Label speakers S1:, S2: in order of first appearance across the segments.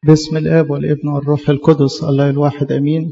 S1: باسم الآب والابن والروح القدس الله الواحد أمين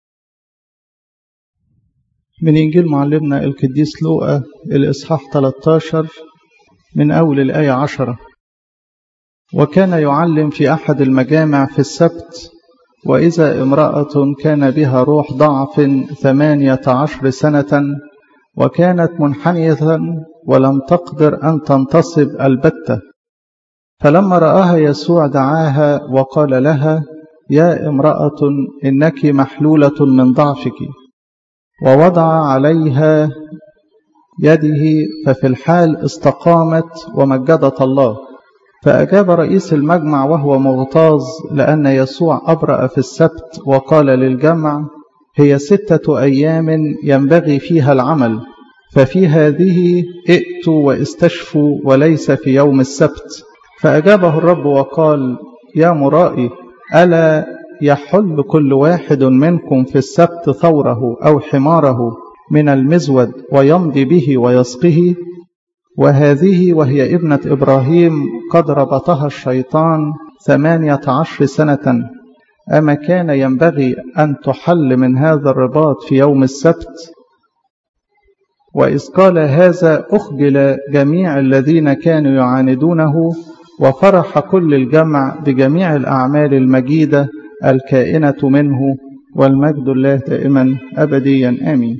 S1: من إنجيل معلمنا القديس لوقا الإصحاح 13 من أول الآية 10 وكان يعلم في أحد المجامع في السبت وإذا امرأة كان بها روح ضعف ثمانية عشر سنة وكانت منحنية ولم تقدر أن تنتصب البتة فلما رآها يسوع دعاها وقال لها يا امرأة إنك محلولة من ضعفك ووضع عليها يده ففي الحال استقامت ومجدت الله فأجاب رئيس المجمع وهو مغتاظ لأن يسوع أبرأ في السبت وقال للجمع هي ستة أيام ينبغي فيها العمل ففي هذه ائتوا واستشفوا وليس في يوم السبت فأجابه الرب وقال يا مرائي ألا يحل كل واحد منكم في السبت ثوره أو حماره من المزود ويمضي به ويسقه وهذه وهي ابنة إبراهيم قد ربطها الشيطان ثمانية عشر سنة أما كان ينبغي أن تحل من هذا الرباط في يوم السبت وإذ قال هذا أخجل جميع الذين كانوا يعاندونه وفرح كل الجمع بجميع الأعمال المجيدة الكائنة منه والمجد الله دائما أبديا آمين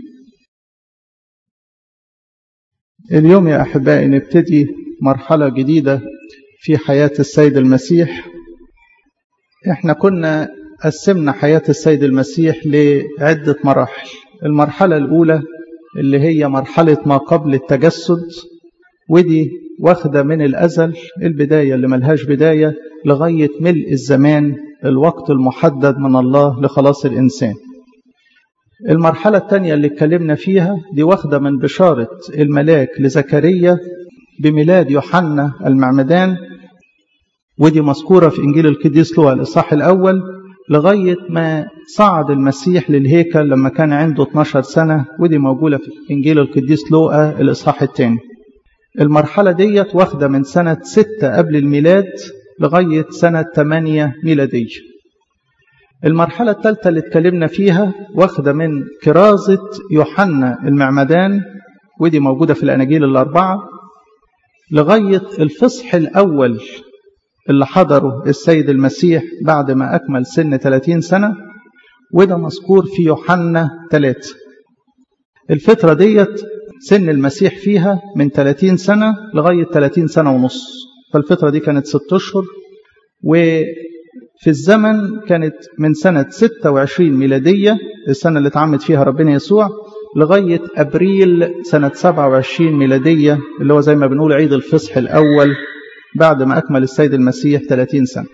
S1: اليوم يا أحبائي نبتدي مرحلة جديدة في حياة السيد المسيح احنا كنا قسمنا حياة السيد المسيح لعدة مراحل المرحلة الأولى اللي هي مرحلة ما قبل التجسد ودي واخدة من الأزل البداية اللي ملهاش بداية لغاية ملء الزمان الوقت المحدد من الله لخلاص الإنسان المرحلة الثانية اللي اتكلمنا فيها دي واخدة من بشارة الملاك لزكريا بميلاد يوحنا المعمدان ودي مذكورة في إنجيل القديس لوقا الإصحاح الأول لغاية ما صعد المسيح للهيكل لما كان عنده 12 سنة ودي موجودة في إنجيل القديس لوقا الإصحاح الثاني المرحلة ديت واخدة من سنة ستة قبل الميلاد لغاية سنة 8 ميلادية المرحلة الثالثة اللي اتكلمنا فيها واخدة من كرازة يوحنا المعمدان ودي موجودة في الأناجيل الأربعة لغاية الفصح الأول اللي حضره السيد المسيح بعد ما أكمل سن 30 سنة وده مذكور في يوحنا 3 الفترة ديت سن المسيح فيها من 30 سنة لغاية 30 سنة ونص فالفترة دي كانت ست أشهر وفي الزمن كانت من سنة 26 ميلادية السنة اللي اتعمد فيها ربنا يسوع لغاية أبريل سنة 27 ميلادية اللي هو زي ما بنقول عيد الفصح الأول بعد ما أكمل السيد المسيح 30 سنة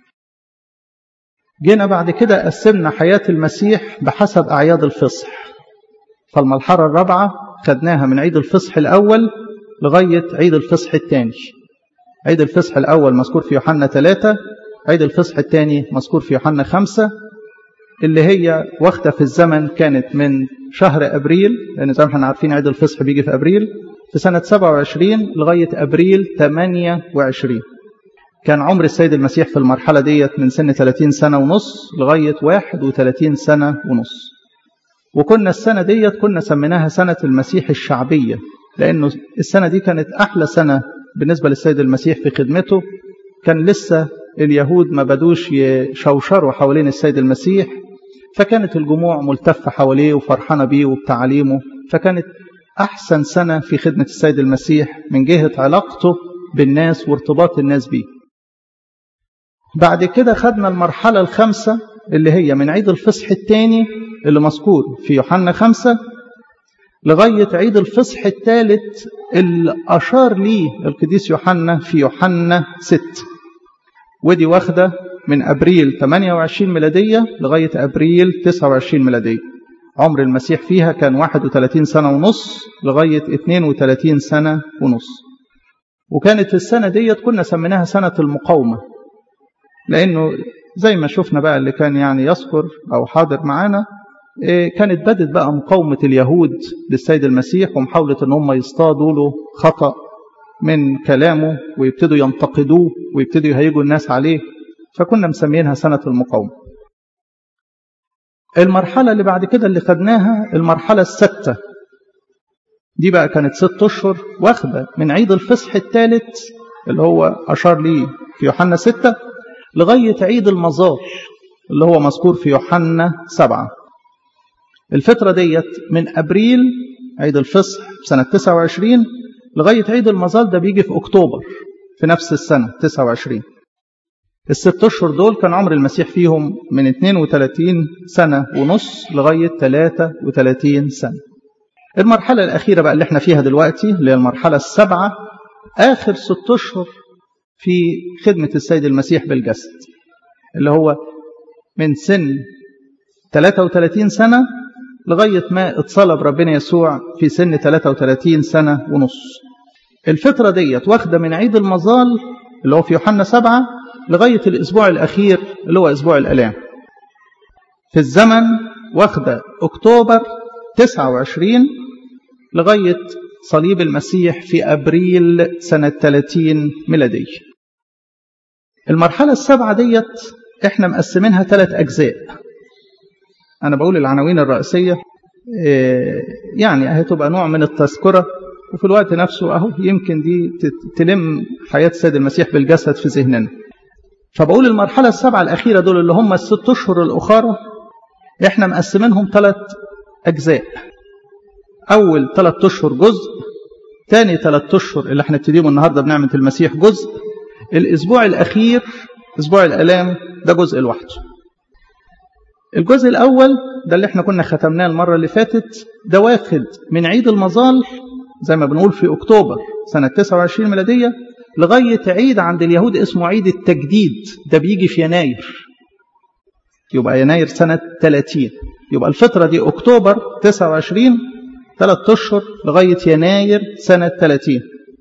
S1: جينا بعد كده قسمنا حياة المسيح بحسب أعياد الفصح فالمرحلة الرابعة خدناها من عيد الفصح الأول لغاية عيد الفصح الثاني عيد الفصح الأول مذكور في يوحنا 3 عيد الفصح الثاني مذكور في يوحنا 5 اللي هي واخدة في الزمن كانت من شهر أبريل لأن زي ما احنا عارفين عيد الفصح بيجي في أبريل في سنة 27 لغاية أبريل 28 كان عمر السيد المسيح في المرحلة ديت من سن 30 سنة ونص لغاية 31 سنة ونص وكنا السنة ديت كنا سميناها سنة المسيح الشعبية لأنه السنة دي كانت أحلى سنة بالنسبة للسيد المسيح في خدمته كان لسه اليهود ما بدوش يشوشروا حوالين السيد المسيح فكانت الجموع ملتفة حواليه وفرحانة بيه وبتعاليمه فكانت أحسن سنة في خدمة السيد المسيح من جهة علاقته بالناس وارتباط الناس بيه بعد كده خدنا المرحلة الخامسة اللي هي من عيد الفصح الثاني اللي مذكور في يوحنا خمسة لغاية عيد الفصح الثالث اللي أشار ليه القديس يوحنا في يوحنا ست ودي واخدة من أبريل 28 ميلادية لغاية أبريل 29 ميلادية عمر المسيح فيها كان 31 سنة ونص لغاية 32 سنة ونص وكانت السنة ديت كنا سميناها سنة المقاومة لأنه زي ما شفنا بقى اللي كان يعني يذكر أو حاضر معانا كانت بدت بقى مقاومة اليهود للسيد المسيح ومحاولة ان هم يصطادوا له خطأ من كلامه ويبتدوا ينتقدوه ويبتدوا يهيجوا الناس عليه فكنا مسمينها سنة المقاومة المرحلة اللي بعد كده اللي خدناها المرحلة الستة دي بقى كانت ست أشهر واخدة من عيد الفصح الثالث اللي هو أشار ليه في يوحنا ستة لغاية عيد المزار اللي هو مذكور في يوحنا سبعة الفترة ديت من أبريل عيد الفصح سنة 29 لغاية عيد المزار ده بيجي في أكتوبر في نفس السنة 29 الست أشهر دول كان عمر المسيح فيهم من 32 سنة ونص لغاية 33 سنة المرحلة الأخيرة بقى اللي احنا فيها دلوقتي اللي هي المرحلة السابعة آخر ست أشهر في خدمة السيد المسيح بالجسد اللي هو من سن 33 سنة لغاية ما اتصلب ربنا يسوع في سن 33 سنة ونص الفترة ديت واخدة من عيد المظال اللي هو في يوحنا سبعة لغاية الأسبوع الأخير اللي هو أسبوع الألام في الزمن واخدة أكتوبر 29 لغاية صليب المسيح في أبريل سنة 30 ميلادية المرحلة السابعة ديت احنا مقسمينها ثلاث أجزاء أنا بقول العناوين الرئيسية يعني هتبقى نوع من التذكرة وفي الوقت نفسه أهو يمكن دي تلم حياة السيد المسيح بالجسد في ذهننا فبقول المرحلة السبعة الأخيرة دول اللي هم الست أشهر الأخرى احنا مقسمينهم ثلاث أجزاء أول ثلاث أشهر جزء ثاني ثلاث أشهر اللي احنا ابتديهم النهاردة بنعمة المسيح جزء الأسبوع الأخير أسبوع الآلام ده جزء لوحده الجزء الأول ده اللي احنا كنا ختمناه المرة اللي فاتت ده واخد من عيد المظال زي ما بنقول في أكتوبر سنة 29 ميلادية لغاية عيد عند اليهود اسمه عيد التجديد ده بيجي في يناير يبقى يناير سنة 30 يبقى الفترة دي أكتوبر 29 ثلاث أشهر لغاية يناير سنة 30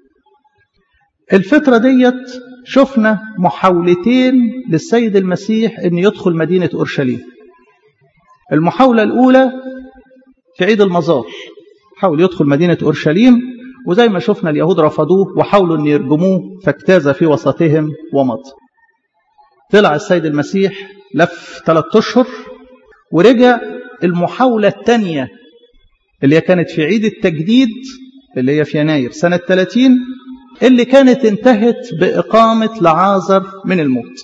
S1: الفترة ديت شفنا محاولتين للسيد المسيح أن يدخل مدينة أورشليم المحاولة الأولى في عيد المزار حاول يدخل مدينة أورشليم وزي ما شفنا اليهود رفضوه وحاولوا أن يرجموه فاجتاز في وسطهم ومضى طلع السيد المسيح لف ثلاثة أشهر ورجع المحاولة الثانية اللي هي كانت في عيد التجديد اللي هي في يناير سنة 30 اللي كانت انتهت بإقامة لعازر من الموت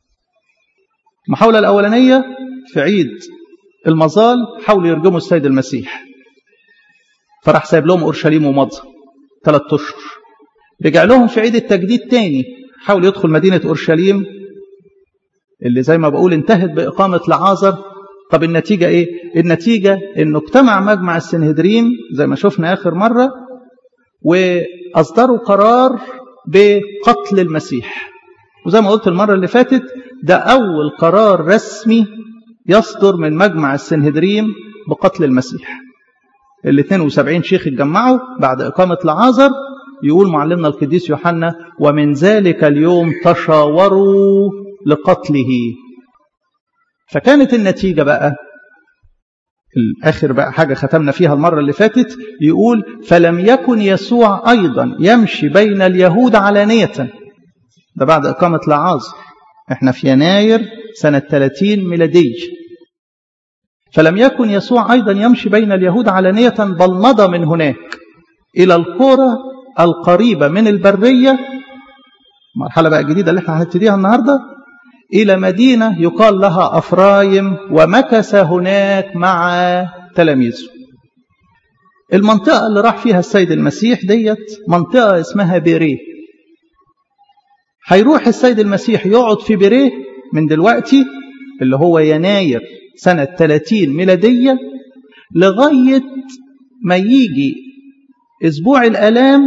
S1: المحاولة الأولانية في عيد المظال حاولوا يرجموا السيد المسيح فراح سايب لهم أورشليم ومضى ثلاث أشهر رجع لهم في عيد التجديد تاني حاول يدخل مدينة أورشليم اللي زي ما بقول انتهت بإقامة لعازر طب النتيجة إيه؟ النتيجة إنه اجتمع مجمع السنهدرين زي ما شفنا آخر مرة وأصدروا قرار بقتل المسيح وزي ما قلت المرة اللي فاتت ده أول قرار رسمي يصدر من مجمع السنهدرين بقتل المسيح ال 72 شيخ اتجمعوا بعد إقامة لعازر يقول معلمنا القديس يوحنا ومن ذلك اليوم تشاوروا لقتله فكانت النتيجة بقى الآخر بقى حاجة ختمنا فيها المرة اللي فاتت يقول فلم يكن يسوع أيضا يمشي بين اليهود علانية ده بعد إقامة لعازر احنا في يناير سنة 30 ميلادي فلم يكن يسوع أيضا يمشي بين اليهود علانية بل مضى من هناك إلى القرى القريبة من البرية مرحلة بقى جديدة اللي احنا هنبتديها النهاردة إلى مدينة يقال لها أفرايم ومكث هناك مع تلاميذه المنطقة اللي راح فيها السيد المسيح ديت منطقة اسمها بيريه هيروح السيد المسيح يقعد في بيريه من دلوقتي اللي هو يناير سنة 30 ميلادية لغاية ما يجي أسبوع الآلام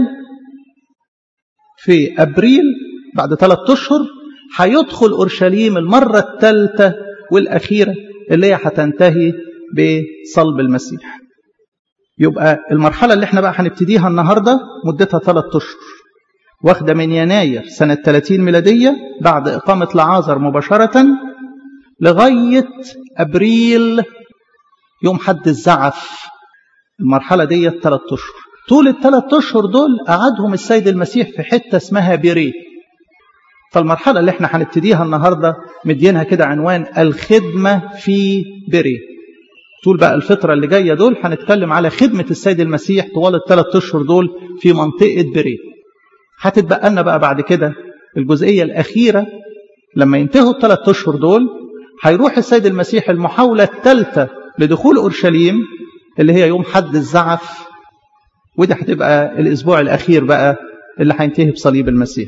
S1: في أبريل بعد ثلاثة أشهر هيدخل أورشليم المرة الثالثة والأخيرة اللي هي هتنتهي بصلب المسيح يبقى المرحلة اللي احنا بقى هنبتديها النهاردة مدتها ثلاثة أشهر واخدة من يناير سنة 30 ميلادية بعد إقامة لعازر مباشرة لغاية أبريل يوم حد الزعف المرحلة دي ثلاث أشهر طول الثلاث أشهر دول قعدهم السيد المسيح في حتة اسمها بيريه فالمرحلة اللي احنا هنبتديها النهاردة مدينها كده عنوان الخدمة في بري طول بقى الفترة اللي جاية دول هنتكلم على خدمة السيد المسيح طوال الثلاث أشهر دول في منطقة بري هتتبقى لنا بقى بعد كده الجزئية الأخيرة لما ينتهوا الثلاث أشهر دول هيروح السيد المسيح المحاولة الثالثة لدخول أورشليم اللي هي يوم حد الزعف ودي هتبقى الأسبوع الأخير بقى اللي هينتهي بصليب المسيح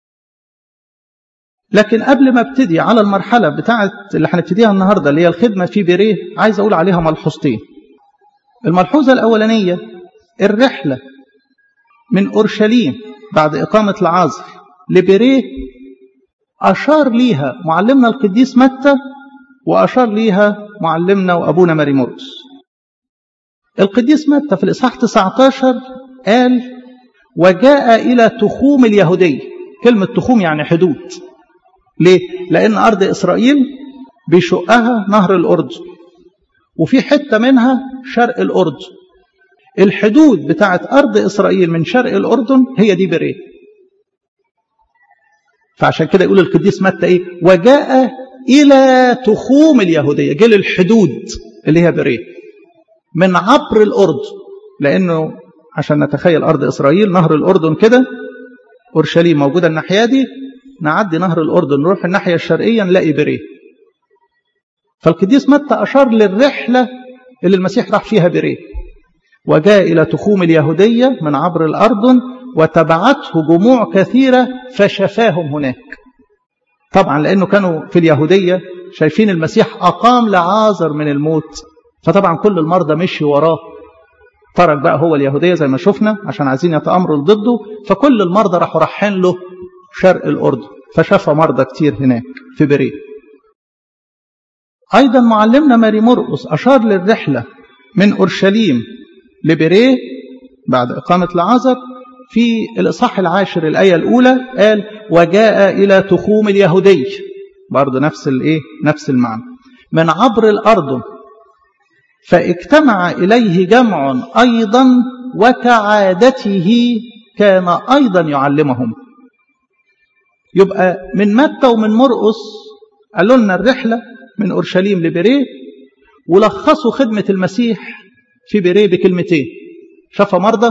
S1: لكن قبل ما ابتدي على المرحلة بتاعت اللي هنبتديها النهاردة اللي هي الخدمة في بيريه عايز أقول عليها ملحوظتين الملحوظة الأولانية الرحلة من أورشليم بعد إقامة العازر لبيريه أشار ليها معلمنا القديس متى وأشار ليها معلمنا وأبونا ماري مرقس القديس متى في الإصحاح 19 قال وجاء إلى تخوم اليهودية كلمة تخوم يعني حدود ليه؟ لأن أرض إسرائيل بيشقها نهر الأردن وفي حتة منها شرق الأردن الحدود بتاعت أرض إسرائيل من شرق الأردن هي دي بريه فعشان كده يقول القديس متى إيه وجاء إلى تخوم اليهودية جه للحدود اللي هي بريه من عبر الأردن لأنه عشان نتخيل أرض إسرائيل نهر الأردن كده أورشليم موجودة الناحية دي نعدي نهر الأردن نروح الناحية الشرقية نلاقي بريه فالقديس متى أشار للرحلة اللي المسيح راح فيها بريه وجاء إلى تخوم اليهودية من عبر الأردن وتبعته جموع كثيرة فشفاهم هناك طبعا لأنه كانوا في اليهودية شايفين المسيح أقام لعازر من الموت فطبعا كل المرضى مشي وراه ترك بقى هو اليهودية زي ما شفنا عشان عايزين يتأمروا ضده فكل المرضى راحوا رايحين له شرق الأردن فشفى مرضى كتير هناك في بريه أيضا معلمنا ماري مرقس أشار للرحلة من أورشليم لبريه بعد إقامة العازر في الإصحاح العاشر الآية الأولى قال وجاء إلى تخوم اليهودي برضه نفس الإيه نفس المعنى من عبر الأردن فاجتمع إليه جمع أيضا وكعادته كان أيضا يعلمهم يبقى من متى ومن مرقس قالوا لنا الرحلة من أورشليم لبريه ولخصوا خدمة المسيح في بريه بكلمتين شفى مرضى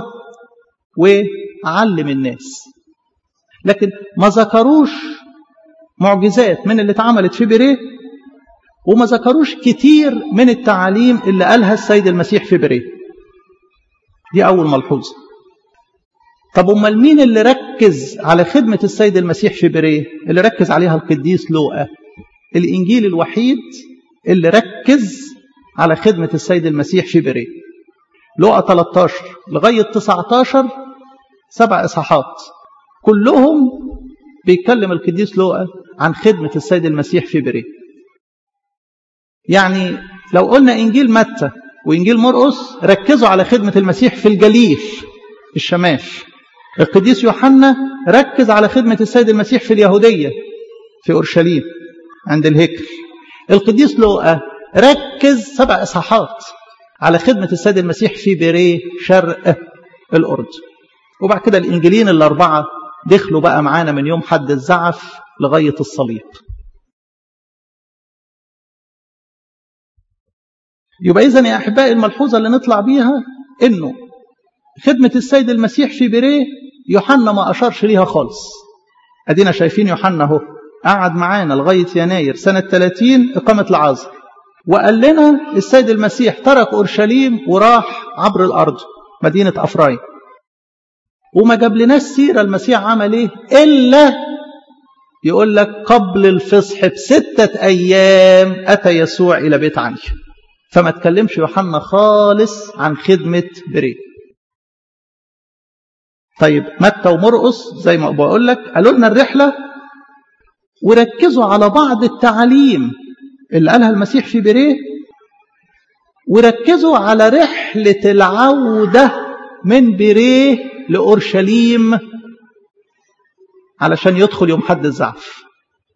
S1: وعلم الناس لكن ما ذكروش معجزات من اللي اتعملت في بريه وما ذكروش كتير من التعاليم اللي قالها السيد المسيح في بريه دي أول ملحوظة طب امال مين اللي ركز على خدمة السيد المسيح في بريه اللي ركز عليها القديس لوقا الإنجيل الوحيد اللي ركز على خدمة السيد المسيح في بريه لوقا 13 لغاية 19 سبع إصحاحات كلهم بيتكلم القديس لوقا عن خدمة السيد المسيح في بريه يعني لو قلنا إنجيل متى وإنجيل مرقس ركزوا على خدمة المسيح في الجليل الشمال القديس يوحنا ركز على خدمة السيد المسيح في اليهودية في أورشليم عند الهيكل القديس لوقا ركز سبع إصحاحات على خدمة السيد المسيح في بيريه شرق الأردن وبعد كده الإنجيلين الأربعة دخلوا بقى معانا من يوم حد الزعف لغاية الصليب يبقى إذن يا أحبائي الملحوظة اللي نطلع بيها إنه خدمة السيد المسيح في بيريه يوحنا ما أشارش ليها خالص أدينا شايفين يوحنا اهو قعد معانا لغاية يناير سنة 30 إقامة العازر وقال لنا السيد المسيح ترك أورشليم وراح عبر الأرض مدينة أفرايم وما جاب لناش سيرة المسيح عمل إيه إلا يقول لك قبل الفصح بستة أيام أتى يسوع إلى بيت عني فما تكلمش يوحنا خالص عن خدمة بريه طيب متى ومرقس زي ما بقول لك قالوا لنا الرحلة وركزوا على بعض التعاليم اللي قالها المسيح في بريه وركزوا على رحلة العودة من بريه لأورشليم علشان يدخل يوم حد الزعف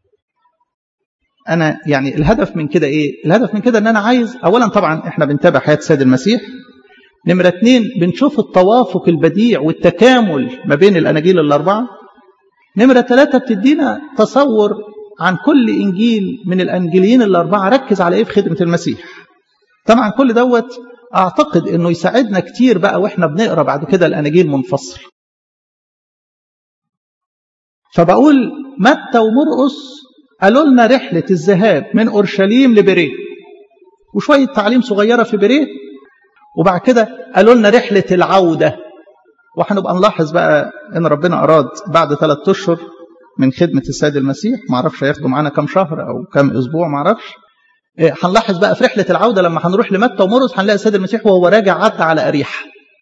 S1: أنا يعني الهدف من كده إيه؟ الهدف من كده إن أنا عايز أولا طبعا إحنا بنتابع حياة السيد المسيح نمرة اتنين بنشوف التوافق البديع والتكامل ما بين الأناجيل الأربعة نمرة ثلاثة بتدينا تصور عن كل إنجيل من الأنجيليين الأربعة ركز على إيه في خدمة المسيح طبعا كل دوت أعتقد أنه يساعدنا كتير بقى وإحنا بنقرأ بعد كده الأناجيل منفصل فبقول متى ومرقس قالوا لنا رحلة الذهاب من أورشليم لبريه وشوية تعليم صغيرة في بريه وبعد كده قالوا لنا رحلة العودة وهنبقى نلاحظ بقى ان ربنا اراد بعد ثلاث اشهر من خدمه السيد المسيح ما اعرفش هياخدوا معانا كام شهر او كام اسبوع ما اعرفش هنلاحظ بقى في رحله العوده لما هنروح لمتى ومرقس هنلاقي السيد المسيح وهو راجع عدى على اريحه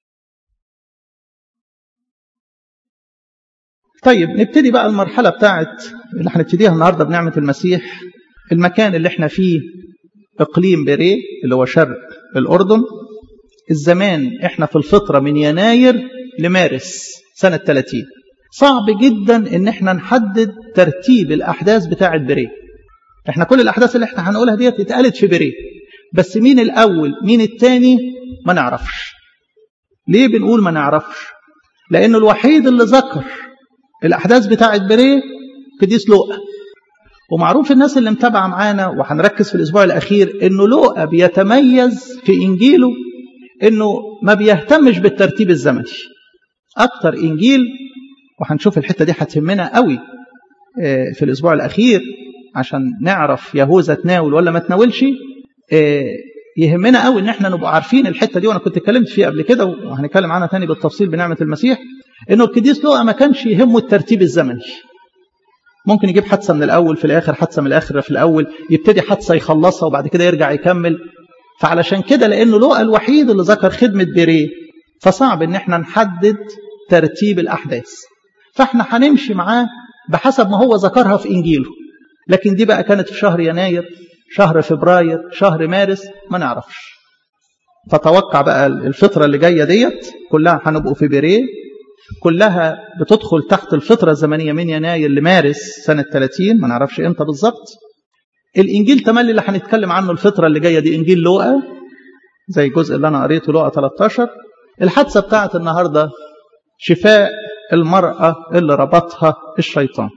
S1: طيب نبتدي بقى المرحله بتاعت اللي هنبتديها النهارده بنعمه المسيح المكان اللي احنا فيه اقليم بيريه اللي هو شرق الاردن الزمان احنا في الفتره من يناير لمارس سنة 30 صعب جدا ان احنا نحدد ترتيب الاحداث بتاعه بريه احنا كل الاحداث اللي احنا هنقولها ديت اتقالت في بريه بس مين الاول مين التاني ما نعرفش ليه بنقول ما نعرفش لانه الوحيد اللي ذكر الاحداث بتاعه بريه قديس لوقا ومعروف الناس اللي متابعه معانا وهنركز في الاسبوع الاخير انه لوقا بيتميز في انجيله انه ما بيهتمش بالترتيب الزمني اكتر انجيل وهنشوف الحته دي هتهمنا قوي في الاسبوع الاخير عشان نعرف يهوذا تناول ولا ما تناولش يهمنا قوي ان احنا نبقى عارفين الحته دي وانا كنت اتكلمت فيها قبل كده وهنتكلم عنها تاني بالتفصيل بنعمه المسيح انه القديس لوقا ما كانش يهمه الترتيب الزمني ممكن يجيب حادثه من الاول في الاخر حادثه من الاخر في الاول يبتدي حادثه يخلصها وبعد كده يرجع يكمل فعلشان كده لانه لوقا الوحيد اللي ذكر خدمه بيريه فصعب ان احنا نحدد ترتيب الاحداث فاحنا هنمشي معاه بحسب ما هو ذكرها في انجيله لكن دي بقى كانت في شهر يناير شهر فبراير شهر مارس ما نعرفش فتوقع بقى الفترة اللي جاية ديت كلها هنبقوا في بيريه كلها بتدخل تحت الفترة الزمنية من يناير لمارس سنة 30 ما نعرفش امتى بالظبط الانجيل تملي اللي هنتكلم عنه الفترة اللي جاية دي انجيل لوقا زي الجزء اللي انا قريته لوقا 13 الحادثة بتاعت النهاردة شفاء المرأة اللي ربطها الشيطان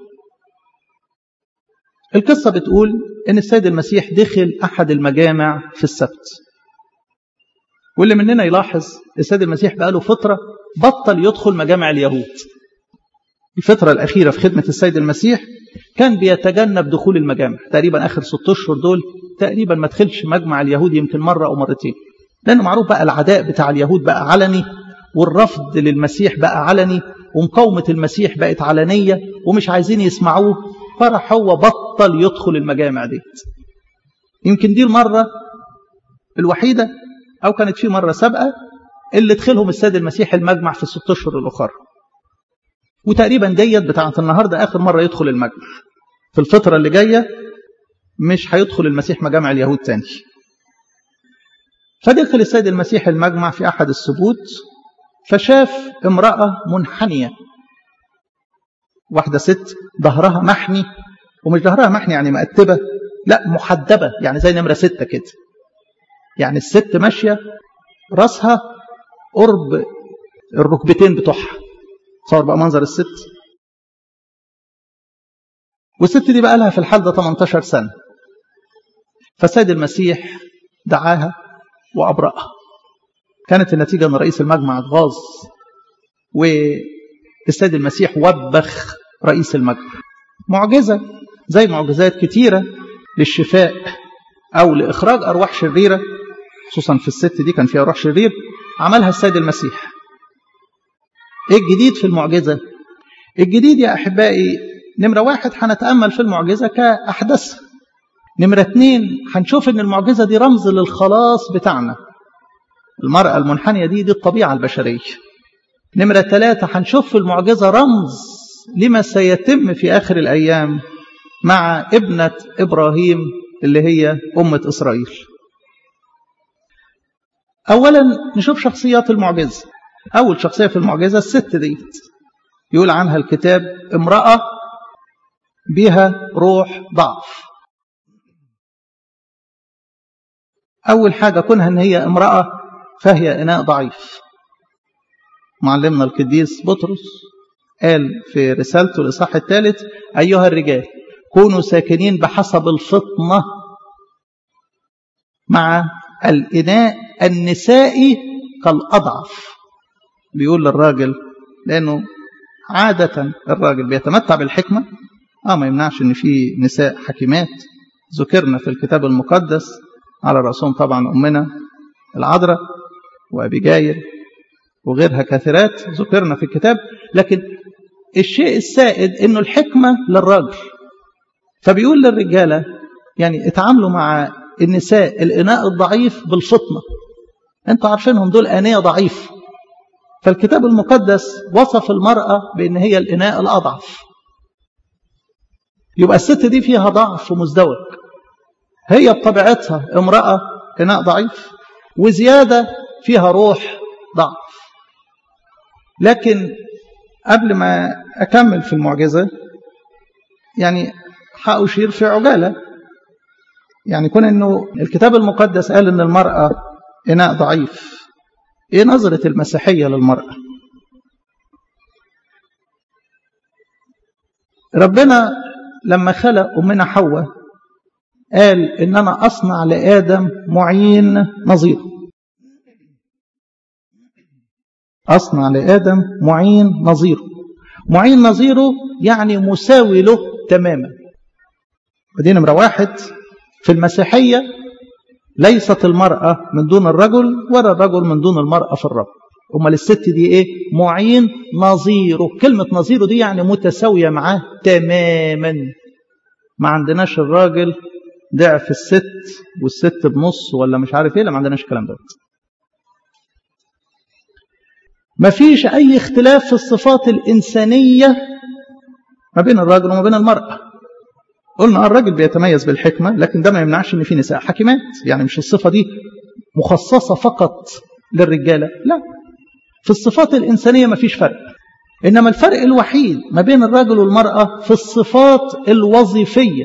S1: القصة بتقول ان السيد المسيح دخل احد المجامع في السبت واللي مننا يلاحظ السيد المسيح بقاله فترة بطل يدخل مجامع اليهود الفترة الأخيرة في خدمة السيد المسيح كان بيتجنب دخول المجامع تقريبا آخر ست أشهر دول تقريبا ما دخلش مجمع اليهود يمكن مرة أو مرتين لأنه معروف بقى العداء بتاع اليهود بقى علني والرفض للمسيح بقى علني ومقاومة المسيح بقت علنية ومش عايزين يسمعوه فراح هو بطل يدخل المجامع دي يمكن دي المرة الوحيدة أو كانت في مرة سابقة اللي دخلهم السيد المسيح المجمع في الست أشهر الأخرى وتقريبا ديت بتاعت النهاردة آخر مرة يدخل المجمع في الفترة اللي جاية مش هيدخل المسيح مجامع اليهود تاني فدخل السيد المسيح المجمع في أحد السبوت فشاف امرأة منحنية واحدة ست ظهرها محني ومش ظهرها محني يعني مقتبة لا محدبة يعني زي نمرة ستة كده يعني الست ماشية راسها قرب الركبتين بتوعها صار بقى منظر الست والست دي بقى لها في الحال ده 18 سنة فسيد المسيح دعاها وأبرأها كانت النتيجة أن رئيس المجمع اتغاظ والسيد المسيح وبخ رئيس المجمع معجزة زي معجزات كتيرة للشفاء أو لإخراج أرواح شريرة خصوصا في الست دي كان فيها روح شرير عملها السيد المسيح ايه الجديد في المعجزة الجديد يا أحبائي نمرة واحد هنتأمل في المعجزة كأحدث نمرة اتنين هنشوف ان المعجزة دي رمز للخلاص بتاعنا المرأة المنحنية دي دي الطبيعة البشرية نمرة ثلاثة هنشوف في المعجزة رمز لما سيتم في آخر الأيام مع ابنة إبراهيم اللي هي أمة إسرائيل أولا نشوف شخصيات المعجزة أول شخصية في المعجزة الست ديت يقول عنها الكتاب امرأة بها روح ضعف أول حاجة كونها أن هي امرأة فهي إناء ضعيف معلمنا القديس بطرس قال في رسالته الإصحاح الثالث أيها الرجال كونوا ساكنين بحسب الفطنة مع الإناء النسائي كالأضعف بيقول للراجل لأنه عادة الراجل بيتمتع بالحكمة آه ما يمنعش إن في نساء حكيمات ذكرنا في الكتاب المقدس على رأسهم طبعا أمنا العذراء وأبيجايل وغيرها كثيرات ذكرنا في الكتاب لكن الشيء السائد انه الحكمة للراجل فبيقول للرجالة يعني اتعاملوا مع النساء الإناء الضعيف بالفطنة انتوا عارفينهم دول آنية ضعيف فالكتاب المقدس وصف المرأة بأن هي الإناء الأضعف يبقى الست دي فيها ضعف مزدوج هي بطبيعتها امرأة إناء ضعيف وزيادة فيها روح ضعف لكن قبل ما أكمل في المعجزة يعني هأشير في عجالة يعني كون أنه الكتاب المقدس قال أن المرأة إناء ضعيف إيه نظرة المسيحية للمرأة ربنا لما خلق أمنا حواء قال إن أنا أصنع لآدم معين نظيره أصنع لآدم معين نظيره معين نظيره يعني مساوي له تماما ودي نمرة واحد في المسيحية ليست المرأة من دون الرجل ولا الرجل من دون المرأة في الرب أمال الست دي إيه معين نظيره كلمة نظيره دي يعني متساوية معاه تماما ما عندناش الراجل ضعف الست والست بنص ولا مش عارف ايه لا ما عندناش الكلام ده ما فيش أي اختلاف في الصفات الإنسانية ما بين الراجل وما بين المرأة قلنا الراجل بيتميز بالحكمة لكن ده ما يمنعش ان في نساء حكيمات يعني مش الصفة دي مخصصة فقط للرجالة لا في الصفات الإنسانية ما فيش فرق إنما الفرق الوحيد ما بين الراجل والمرأة في الصفات الوظيفية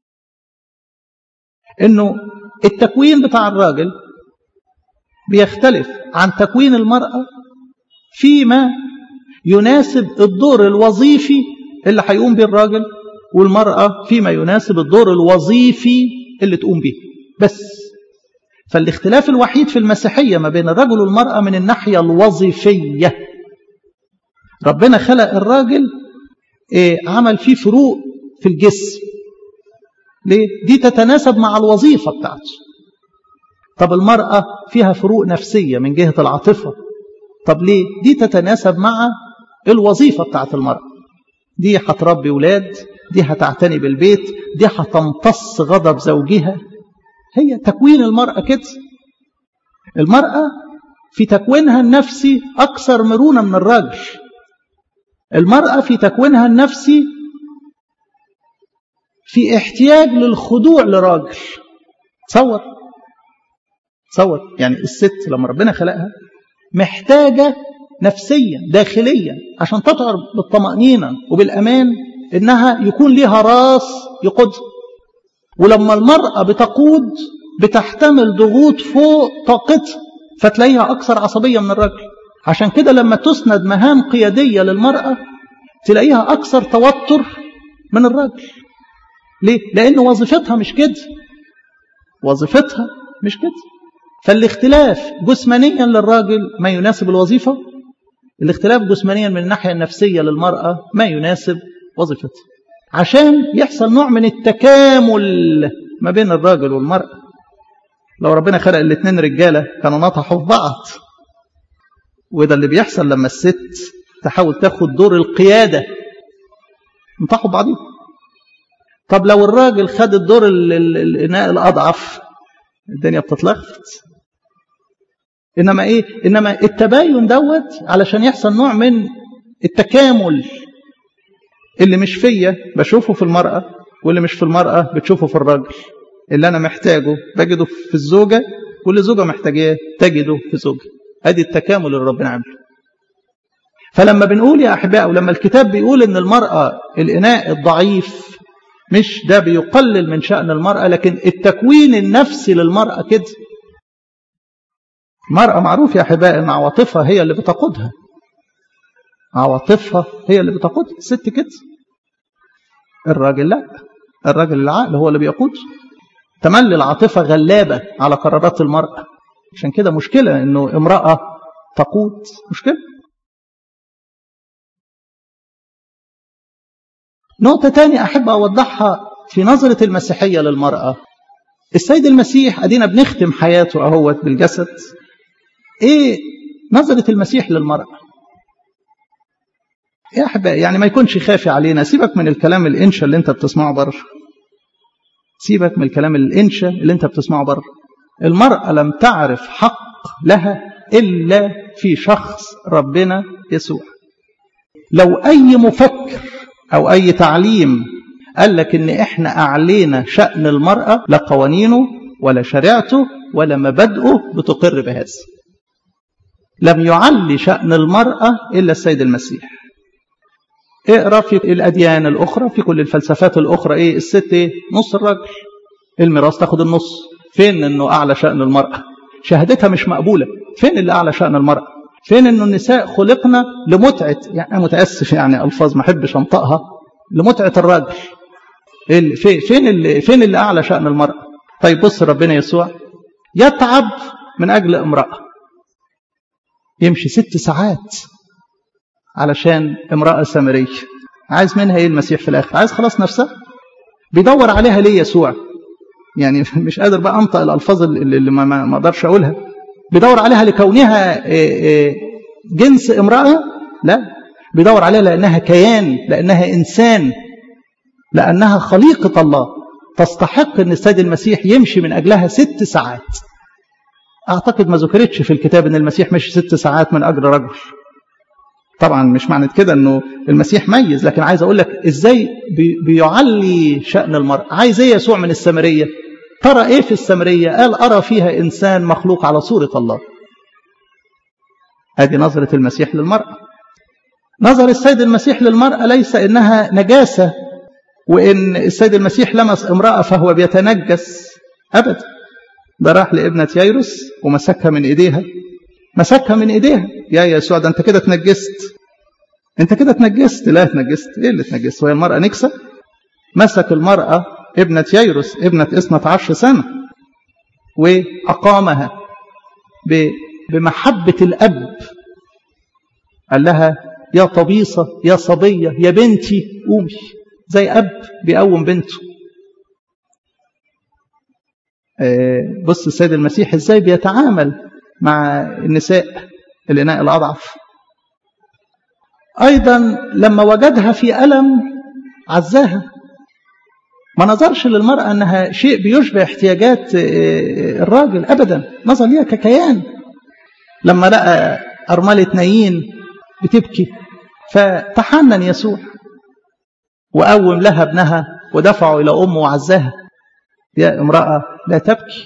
S1: إنه التكوين بتاع الراجل بيختلف عن تكوين المرأة فيما يناسب الدور الوظيفي اللي هيقوم به الراجل والمرأة فيما يناسب الدور الوظيفي اللي تقوم به بس فالاختلاف الوحيد في المسيحية ما بين الرجل والمرأة من الناحية الوظيفية ربنا خلق الراجل إيه عمل فيه فروق في الجسم ليه؟ دي تتناسب مع الوظيفة بتاعته طب المرأة فيها فروق نفسية من جهة العاطفة طب ليه؟ دي تتناسب مع الوظيفة بتاعت المرأة دي هتربي ولاد دي هتعتني بالبيت دي هتمتص غضب زوجها هي تكوين المرأة كده المرأة في تكوينها النفسي أكثر مرونة من الراجل المرأة في تكوينها النفسي في احتياج للخضوع لراجل تصور تصور يعني الست لما ربنا خلقها محتاجة نفسيا داخليا عشان تشعر بالطمأنينة وبالأمان إنها يكون لها راس يقودها ولما المرأة بتقود بتحتمل ضغوط فوق طاقتها فتلاقيها أكثر عصبية من الرجل عشان كده لما تسند مهام قيادية للمرأة تلاقيها أكثر توتر من الرجل ليه؟ لأن وظيفتها مش كده وظيفتها مش كده فالاختلاف جسمانيا للراجل ما يناسب الوظيفة الاختلاف جسمانيا من الناحية النفسية للمرأة ما يناسب وظيفتها عشان يحصل نوع من التكامل ما بين الراجل والمرأة لو ربنا خلق الاثنين رجالة كانوا نطحوا في بعض وده اللي بيحصل لما الست تحاول تاخد دور القيادة نطحوا بعضهم طب لو الراجل خد الدور الإناء الأضعف الدنيا بتتلخبط إنما إيه إنما التباين دوت علشان يحصل نوع من التكامل اللي مش فيا بشوفه في المرأة واللي مش في المرأة بتشوفه في الراجل اللي أنا محتاجه بجده في الزوجة واللي زوجة محتاجاه تجده في زوجة ادي التكامل اللي ربنا عمله فلما بنقول يا أحباء ولما الكتاب بيقول إن المرأة الإناء الضعيف مش ده بيقلل من شأن المرأة لكن التكوين النفسي للمرأة كده المرأة معروف يا أحباء إن عواطفها هي اللي بتقودها عواطفها هي اللي بتقود الست كده الراجل لا الراجل العقل هو اللي بيقود تملي العاطفة غلابة على قرارات المرأة عشان كده مشكلة انه امرأة تقود مشكلة نقطة تانية أحب أوضحها في نظرة المسيحية للمرأة السيد المسيح أدينا بنختم حياته أهوت بالجسد إيه نظرة المسيح للمرأة يا أحبائي يعني ما يكونش خافي علينا سيبك من الكلام الإنشا اللي أنت بتسمعه بره سيبك من الكلام الإنشا اللي أنت بتسمعه بره المرأة لم تعرف حق لها إلا في شخص ربنا يسوع لو أي مفكر أو أي تعليم قال لك إن إحنا أعلينا شأن المرأة لا قوانينه ولا شريعته ولا مبادئه بتقر بهذا لم يعلي شأن المرأة إلا السيد المسيح اقرا في الاديان الاخرى في كل الفلسفات الاخرى ايه الست ايه نص الراجل الميراث تاخد النص فين انه اعلى شان المراه شهادتها مش مقبوله فين اللي اعلى شان المراه فين انه النساء خلقنا لمتعه يعني انا متاسف يعني الفاظ ما احبش انطقها لمتعه الراجل فين فين اللي فين اللي اعلى شان المراه طيب بص ربنا يسوع يتعب من اجل امراه يمشي ست ساعات علشان امرأة سامرية عايز منها ايه المسيح في الاخر عايز خلاص نفسها بيدور عليها ليه يسوع يعني مش قادر بقى انطق الالفاظ اللي ما, ما اقدرش اقولها بيدور عليها لكونها جنس امرأة لا بيدور عليها لانها كيان لانها انسان لانها خليقة الله تستحق ان السيد المسيح يمشي من اجلها ست ساعات اعتقد ما ذكرتش في الكتاب ان المسيح مشي ست ساعات من اجل رجل طبعا مش معنى كده انه المسيح ميز لكن عايز اقول لك ازاي بيعلي شأن المرأة عايز ايه يسوع من السامرية ترى ايه في السامرية قال ارى فيها انسان مخلوق على صورة الله ادي نظرة المسيح للمرأة نظر السيد المسيح للمرأة ليس انها نجاسة وان السيد المسيح لمس امرأة فهو بيتنجس ابدا ده راح لابنة ييروس ومسكها من ايديها مسكها من ايديها يا يسوع ده انت كده اتنجست انت كده اتنجست لا اتنجست ايه اللي اتنجست وهي المرأة نكسة مسك المرأة ابنة ييروس ابنة اثنة عشر سنة وأقامها بمحبة الأب قال لها يا طبيصة يا صبية يا بنتي قومي زي أب بيقوم بنته بص السيد المسيح ازاي بيتعامل مع النساء الإناء الأضعف أيضا لما وجدها في ألم عزاها ما نظرش للمرأة أنها شيء بيشبه احتياجات الراجل أبدا نظر ليها ككيان لما لقى أرملة نايين بتبكي فتحنن يسوع وقوم لها ابنها ودفعه إلى أمه وعزاها يا امرأة لا تبكي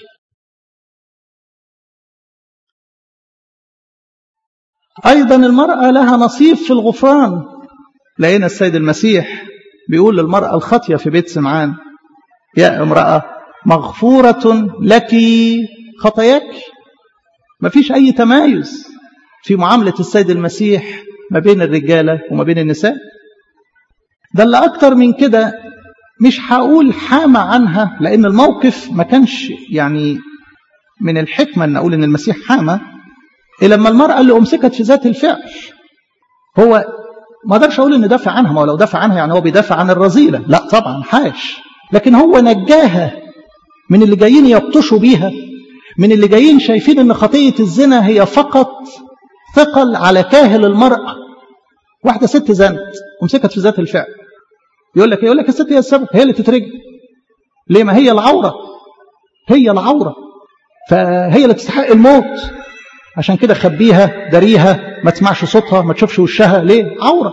S1: أيضا المرأة لها نصيب في الغفران لقينا السيد المسيح بيقول للمرأة الخطية في بيت سمعان يا امرأة مغفورة لك خطاياك ما فيش أي تمايز في معاملة السيد المسيح ما بين الرجالة وما بين النساء ده اللي أكتر من كده مش هقول حامى عنها لأن الموقف ما كانش يعني من الحكمة أن أقول أن المسيح حامى إيه لما المرأة اللي أمسكت في ذات الفعل هو ما اقدرش أقول أن دافع عنها ما لو دافع عنها يعني هو بيدافع عن الرذيلة لا طبعا حاش لكن هو نجاها من اللي جايين يبطشوا بيها من اللي جايين شايفين أن خطية الزنا هي فقط ثقل على كاهل المرأة واحدة ست زنت ومسكت في ذات الفعل يقول لك يقول لك الست هي السبب هي اللي تترجم ليه ما هي العورة هي العورة فهي اللي تستحق الموت عشان كده خبيها داريها ما تسمعش صوتها ما تشوفش وشها ليه عورة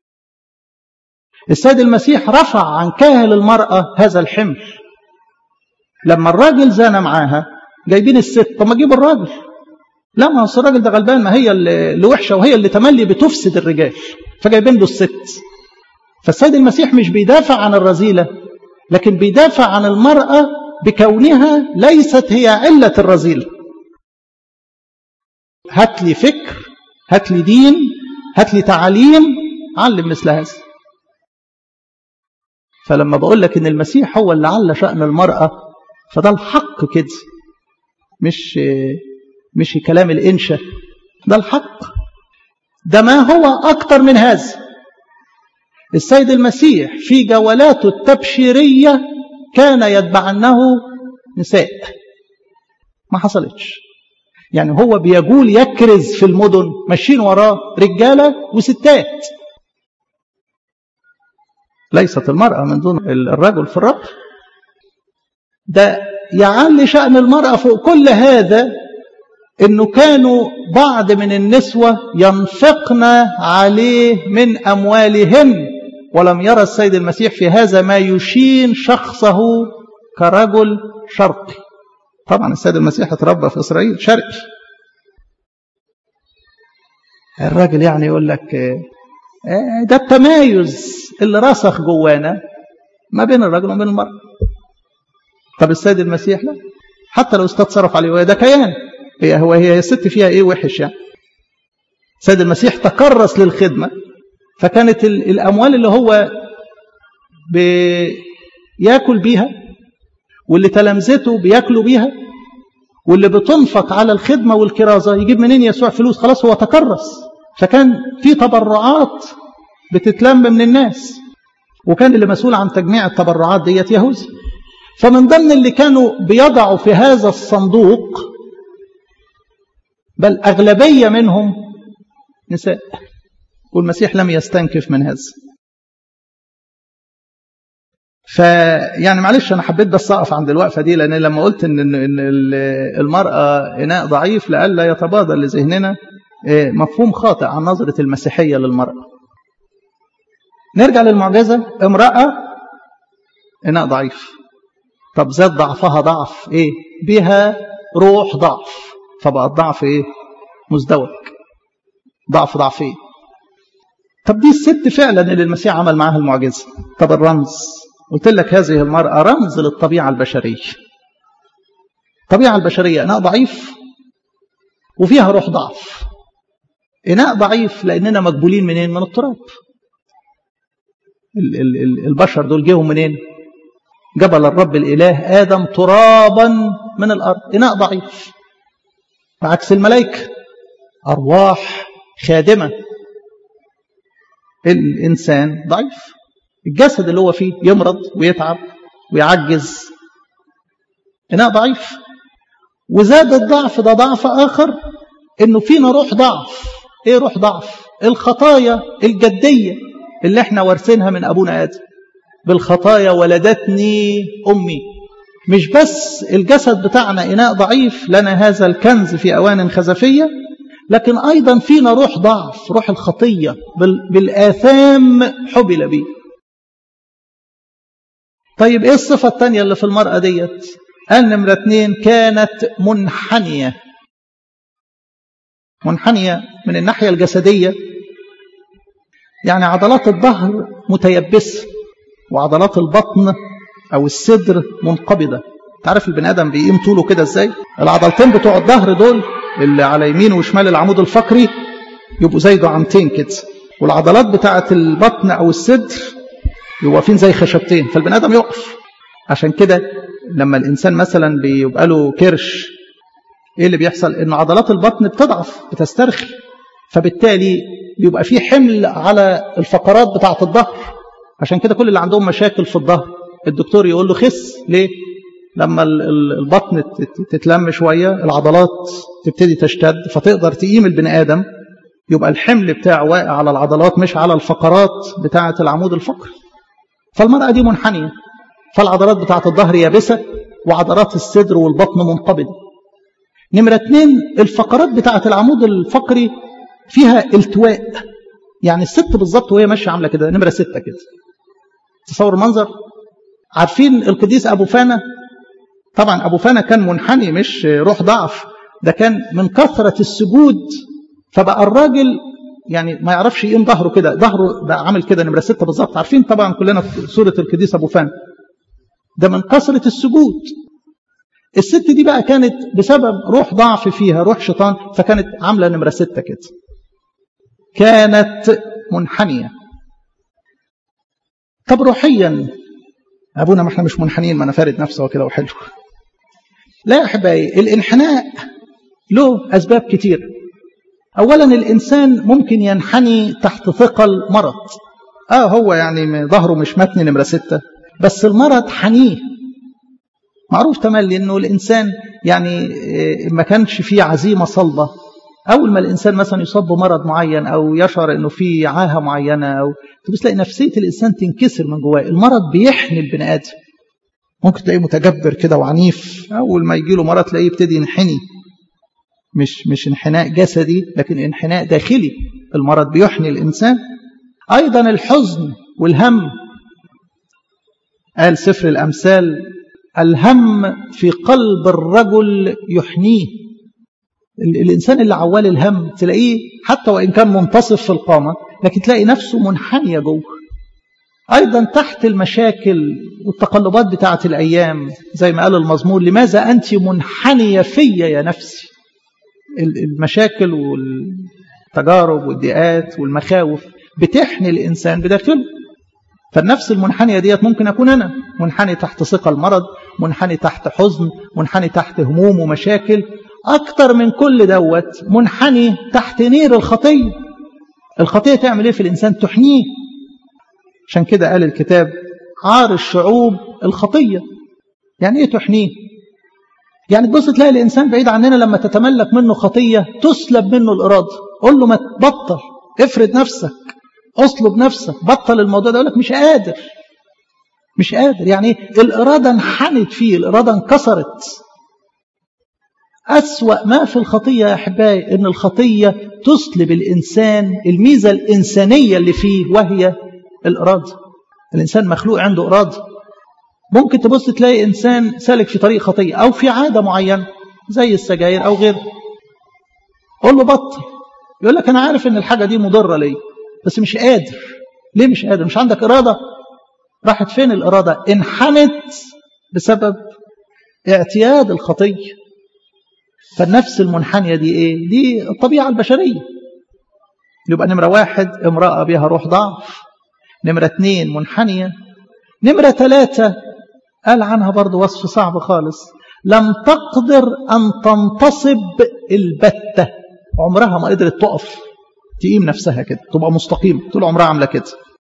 S1: السيد المسيح رفع عن كاهل المرأة هذا الحمل لما الراجل زان معاها جايبين الست طب ما تجيب الراجل لا ما هو الراجل ده غلبان ما هي اللي وحشه وهي اللي تملي بتفسد الرجال فجايبين له الست فالسيد المسيح مش بيدافع عن الرذيله لكن بيدافع عن المراه بكونها ليست هي عله الرذيله هات لي فكر هات لي دين هات لي تعاليم علم مثل هذا فلما بقول لك ان المسيح هو اللي على شأن المرأة فده الحق كده مش مش كلام الإنشاء ده الحق ده ما هو أكتر من هذا السيد المسيح في جولاته التبشيرية كان يتبعنه نساء ما حصلتش يعني هو بيقول يكرز في المدن ماشيين وراه رجالة وستات ليست المرأة من دون الرجل في الرب ده يعلي شأن المرأة فوق كل هذا انه كانوا بعض من النسوة ينفقن عليه من اموالهن ولم يرى السيد المسيح في هذا ما يشين شخصه كرجل شرقي طبعا السيد المسيح اتربى في اسرائيل شرقي الراجل يعني يقول لك ده التمايز اللي رسخ جوانا ما بين الرجل وبين المرأة طب السيد المسيح لا حتى لو استتصرف عليه ده كيان هي هو هي الست فيها ايه وحش يعني السيد المسيح تكرس للخدمة فكانت الأموال اللي هو بياكل بيها واللي تلامذته بياكلوا بيها واللي بتنفق على الخدمة والكرازة يجيب منين يسوع فلوس خلاص هو تكرس فكان في تبرعات بتتلم من الناس وكان اللي مسؤول عن تجميع التبرعات ديت يهوذا فمن ضمن اللي كانوا بيضعوا في هذا الصندوق بل أغلبية منهم نساء والمسيح لم يستنكف من هذا فيعني معلش انا حبيت بس اقف عند الوقفه دي لان لما قلت ان ان المراه اناء ضعيف لئلا يتبادر لذهننا مفهوم خاطئ عن نظره المسيحيه للمراه. نرجع للمعجزه امراه اناء ضعيف. طب زاد ضعفها ضعف ايه؟ بها روح ضعف فبقى الضعف ايه؟ مزدوج. ضعف ضعفين. طب دي الست فعلا اللي المسيح عمل معاها المعجزه. طب الرمز قلت لك هذه المرأة رمز للطبيعة البشرية الطبيعة البشرية إناء ضعيف وفيها روح ضعف إناء ضعيف لأننا مقبولين منين من التراب ال ال ال البشر دول جيهم منين جبل الرب الإله آدم ترابا من الأرض إناء ضعيف بعكس الملائكة أرواح خادمة الإنسان ضعيف الجسد اللي هو فيه يمرض ويتعب ويعجز إناء ضعيف وزاد الضعف ده ضعف آخر إنه فينا روح ضعف إيه روح ضعف الخطايا الجدية اللي احنا وارثينها من أبونا آدم بالخطايا ولدتني أمي مش بس الجسد بتاعنا إناء ضعيف لنا هذا الكنز في أوان خزفية لكن أيضا فينا روح ضعف روح الخطية بالآثام حبل به طيب ايه الصفة الثانية اللي في المرأة ديت قال نمرة اتنين كانت منحنية منحنية من الناحية الجسدية يعني عضلات الظهر متيبسة وعضلات البطن أو الصدر منقبضة تعرف البني آدم بيقيم طوله كده ازاي العضلتين بتوع الظهر دول اللي على يمين وشمال العمود الفقري يبقوا زي دعامتين كده والعضلات بتاعة البطن أو الصدر يبقوا واقفين زي خشبتين فالبني ادم يقف عشان كده لما الانسان مثلا بيبقى له كرش ايه اللي بيحصل ان عضلات البطن بتضعف بتسترخي فبالتالي بيبقى في حمل على الفقرات بتاعه الظهر عشان كده كل اللي عندهم مشاكل في الظهر الدكتور يقول له خس ليه لما البطن تتلم شويه العضلات تبتدي تشتد فتقدر تقيم البني ادم يبقى الحمل بتاعه واقع على العضلات مش على الفقرات بتاعه العمود الفقري فالمرأة دي منحنية فالعضلات بتاعة الظهر يابسة وعضلات الصدر والبطن منقبضة نمرة اتنين الفقرات بتاعة العمود الفقري فيها التواء يعني الست بالظبط وهي ماشية عاملة كده نمرة ستة كده تصور منظر عارفين القديس أبو فانا طبعا أبو فانا كان منحني مش روح ضعف ده كان من كثرة السجود فبقى الراجل يعني ما يعرفش يقيم ظهره كده ظهره بقى عامل كده نمره ستة بالظبط عارفين طبعا كلنا في سورة القديس أبو فان ده من كثرة السجود الست دي بقى كانت بسبب روح ضعف فيها روح شيطان فكانت عاملة نمرة ستة كده كانت منحنية طب روحيا أبونا ما احنا مش منحنيين ما أنا فارد نفسه وكده وحلو لا يا أحبائي الانحناء له أسباب كتير أولا الإنسان ممكن ينحني تحت ثقل مرض آه هو يعني ظهره مش متني نمرة ستة بس المرض حنيه معروف تملي انه الانسان يعني ما كانش فيه عزيمه صلبه اول ما الانسان مثلا يصاب بمرض معين او يشعر انه في عاهه معينه او تبص تلاقي نفسيه الانسان تنكسر من جواه المرض بيحني البني ادم ممكن تلاقيه متجبر كده وعنيف اول ما يجي له مرض تلاقيه يبتدي ينحني مش مش انحناء جسدي لكن انحناء داخلي المرض بيحني الانسان ايضا الحزن والهم قال سفر الامثال الهم في قلب الرجل يحنيه الإنسان اللي عوال الهم تلاقيه حتى وإن كان منتصف في القامة لكن تلاقي نفسه منحنية جوه أيضا تحت المشاكل والتقلبات بتاعة الأيام زي ما قال المزمور لماذا أنت منحنية فيا يا نفسي المشاكل والتجارب والضيقات والمخاوف بتحني الإنسان بداخله فالنفس المنحنية ديت ممكن أكون أنا منحني تحت ثقة المرض منحني تحت حزن منحني تحت هموم ومشاكل أكتر من كل دوت منحني تحت نير الخطية الخطية تعمل إيه في الإنسان تحنيه عشان كده قال الكتاب عار الشعوب الخطية يعني إيه تحنيه يعني تبص تلاقي الإنسان بعيد عننا لما تتملك منه خطية تسلب منه الإرادة قول له ما تبطل افرد نفسك اصلب نفسك بطل الموضوع ده يقول لك مش قادر مش قادر يعني الإرادة انحنت فيه الإرادة انكسرت أسوأ ما في الخطية يا أحبائي إن الخطية تسلب الإنسان الميزة الإنسانية اللي فيه وهي الإرادة الإنسان مخلوق عنده إرادة ممكن تبص تلاقي إنسان سالك في طريق خطية أو في عادة معينة زي السجاير أو غيره قول له بطل يقول لك أنا عارف إن الحاجة دي مضرة لي بس مش قادر ليه مش قادر مش عندك إرادة راحت فين الإرادة انحنت بسبب اعتياد الخطية فالنفس المنحنية دي إيه دي الطبيعة البشرية يبقى نمرة واحد امرأة بها روح ضعف نمرة اتنين منحنية نمرة ثلاثة قال عنها برضو وصف صعب خالص لم تقدر أن تنتصب البتة عمرها ما قدرت تقف تقيم نفسها كده تبقى مستقيمة طول عمرها عاملة كده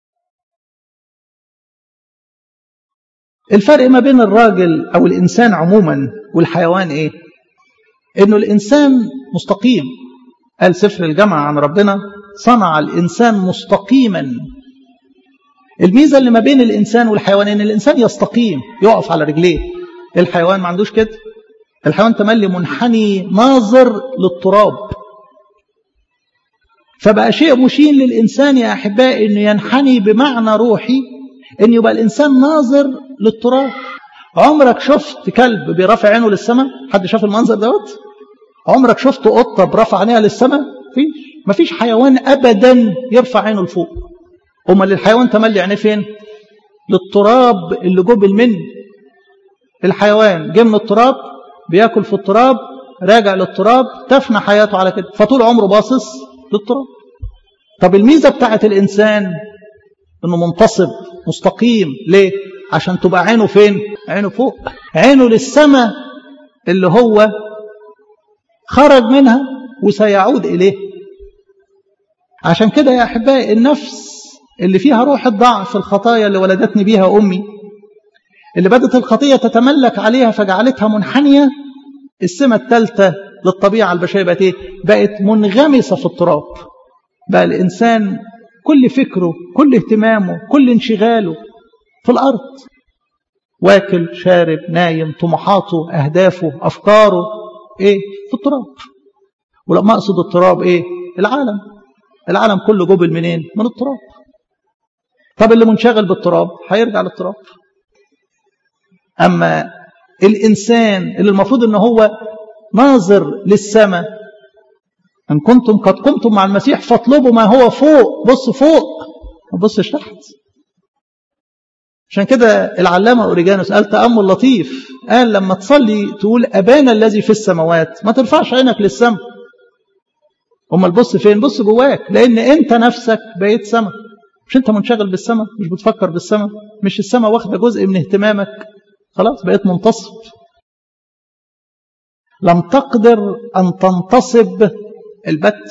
S1: الفرق ما بين الراجل أو الإنسان عموما والحيوان إيه إنه الإنسان مستقيم قال سفر الجامعة عن ربنا صنع الإنسان مستقيما الميزة اللي ما بين الإنسان والحيوان إن الإنسان يستقيم يقف على رجليه الحيوان ما عندوش كده الحيوان تملي منحني ناظر للتراب فبقى شيء مشين للإنسان يا أحبائي أنه ينحني بمعنى روحي أن يبقى الإنسان ناظر للتراب عمرك شفت كلب بيرفع عينه للسماء حد شاف المنظر دوت عمرك شفت قطة برفع عينيها للسماء فيش مفيش حيوان أبدا يرفع عينه لفوق أمال الحيوان تملي عينيه فين للتراب اللي جبل منه الحيوان جه من التراب بياكل في التراب راجع للتراب تفنى حياته على كده فطول عمره باصص للتراب طب الميزة بتاعت الإنسان إنه منتصب مستقيم ليه عشان تبقى عينه فين عينه فوق عينه للسماء اللي هو خرج منها وسيعود إليه عشان كده يا أحبائي النفس اللي فيها روح الضعف الخطايا اللي ولدتني بيها أمي اللي بدت الخطية تتملك عليها فجعلتها منحنية السمة الثالثة للطبيعة البشرية بقت إيه؟ بقت منغمسة في التراب بقى الإنسان كل فكره كل اهتمامه كل انشغاله في الأرض واكل شارب نايم طموحاته أهدافه أفكاره إيه في التراب ولما أقصد التراب إيه العالم العالم كله جبل منين من التراب طب اللي منشغل بالتراب هيرجع للتراب أما الإنسان اللي المفروض أنه هو ناظر للسماء إن كنتم قد قمتم مع المسيح فاطلبوا ما هو فوق بص فوق ما تبصش تحت عشان كده العلامة أوريجانوس قال تأمل لطيف قال لما تصلي تقول أبانا الذي في السماوات ما ترفعش عينك للسماء امال بص فين بص جواك لان انت نفسك بقيت سما مش انت منشغل بالسما مش بتفكر بالسما مش السما واخده جزء من اهتمامك خلاص بقيت منتصب لم تقدر ان تنتصب البت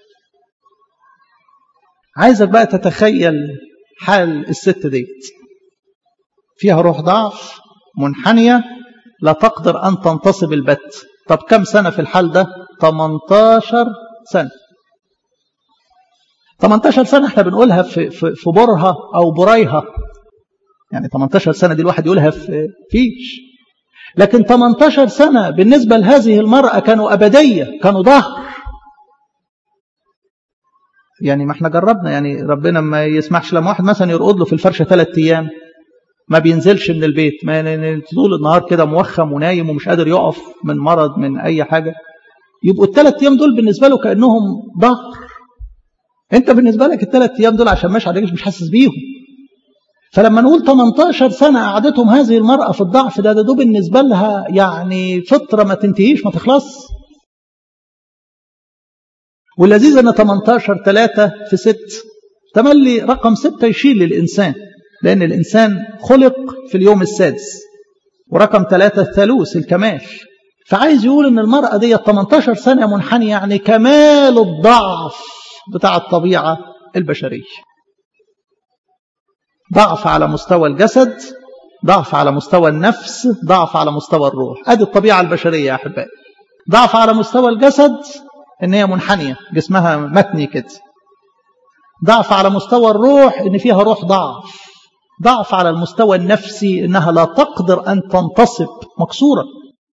S1: عايزك بقى تتخيل حال الست ديت فيها روح ضعف منحنية لا تقدر أن تنتصب البت طب كم سنة في الحال ده 18 سنة 18 سنة احنا بنقولها في, في, في برها أو بريها يعني 18 سنة دي الواحد يقولها في فيش لكن 18 سنة بالنسبة لهذه المرأة كانوا أبدية كانوا ظهر يعني ما احنا جربنا يعني ربنا ما يسمحش لما واحد مثلا يرقد له في الفرشة ثلاث أيام ما بينزلش من البيت ما طول النهار كده موخم ونايم ومش قادر يقف من مرض من أي حاجة يبقوا الثلاث أيام دول بالنسبة له كأنهم ظهر أنت بالنسبة لك الثلاث أيام دول عشان ماشي عليك مش حاسس بيهم فلما نقول 18 سنة قعدتهم هذه المرأة في الضعف ده ده, ده بالنسبة لها يعني فترة ما تنتهيش ما تخلص واللذيذ أن 18 3 في 6 تملي رقم 6 يشيل للإنسان لأن الإنسان خلق في اليوم السادس ورقم 3 الثالوث الكمال فعايز يقول أن المرأة دي 18 سنة منحنية يعني كمال الضعف بتاع الطبيعة البشرية ضعف على مستوى الجسد ضعف على مستوى النفس ضعف على مستوى الروح ادي الطبيعة البشرية يا أحبائي ضعف على مستوى الجسد ان هي منحنية جسمها متني كده ضعف على مستوى الروح ان فيها روح ضعف ضعف على المستوى النفسي انها لا تقدر ان تنتصب مكسورة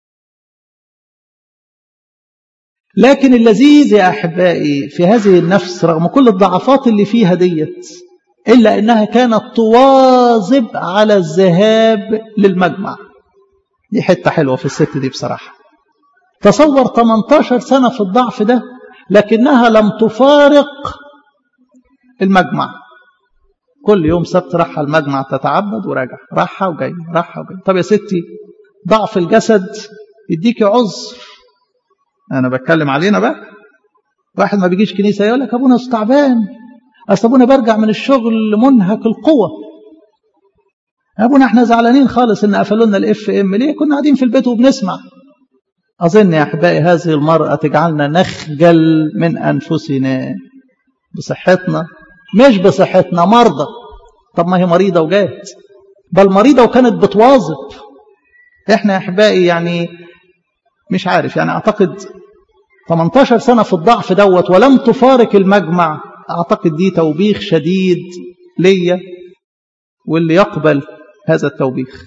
S1: لكن اللذيذ يا احبائي في هذه النفس رغم كل الضعفات اللي فيها ديت إلا أنها كانت تواظب على الذهاب للمجمع دي حتة حلوة في الست دي بصراحة تصور 18 سنة في الضعف ده لكنها لم تفارق المجمع كل يوم سبت راحة المجمع تتعبد وراجع راحة وجاي راحة وجاي طب يا ستي ضعف الجسد يديكي عذر أنا بتكلم علينا بقى واحد ما بيجيش كنيسة يقول لك أبونا تعبان أصل أبونا برجع من الشغل منهك القوة أبونا احنا زعلانين خالص إن قفلوا لنا الإف إم ليه كنا قاعدين في البيت وبنسمع أظن يا أحبائي هذه المرأة تجعلنا نخجل من أنفسنا بصحتنا مش بصحتنا مرضى طب ما هي مريضة وجات بل مريضة وكانت بتواظب احنا يا أحبائي يعني مش عارف يعني أعتقد 18 سنة في الضعف دوت ولم تفارق المجمع أعتقد دي توبيخ شديد ليا واللي يقبل هذا التوبيخ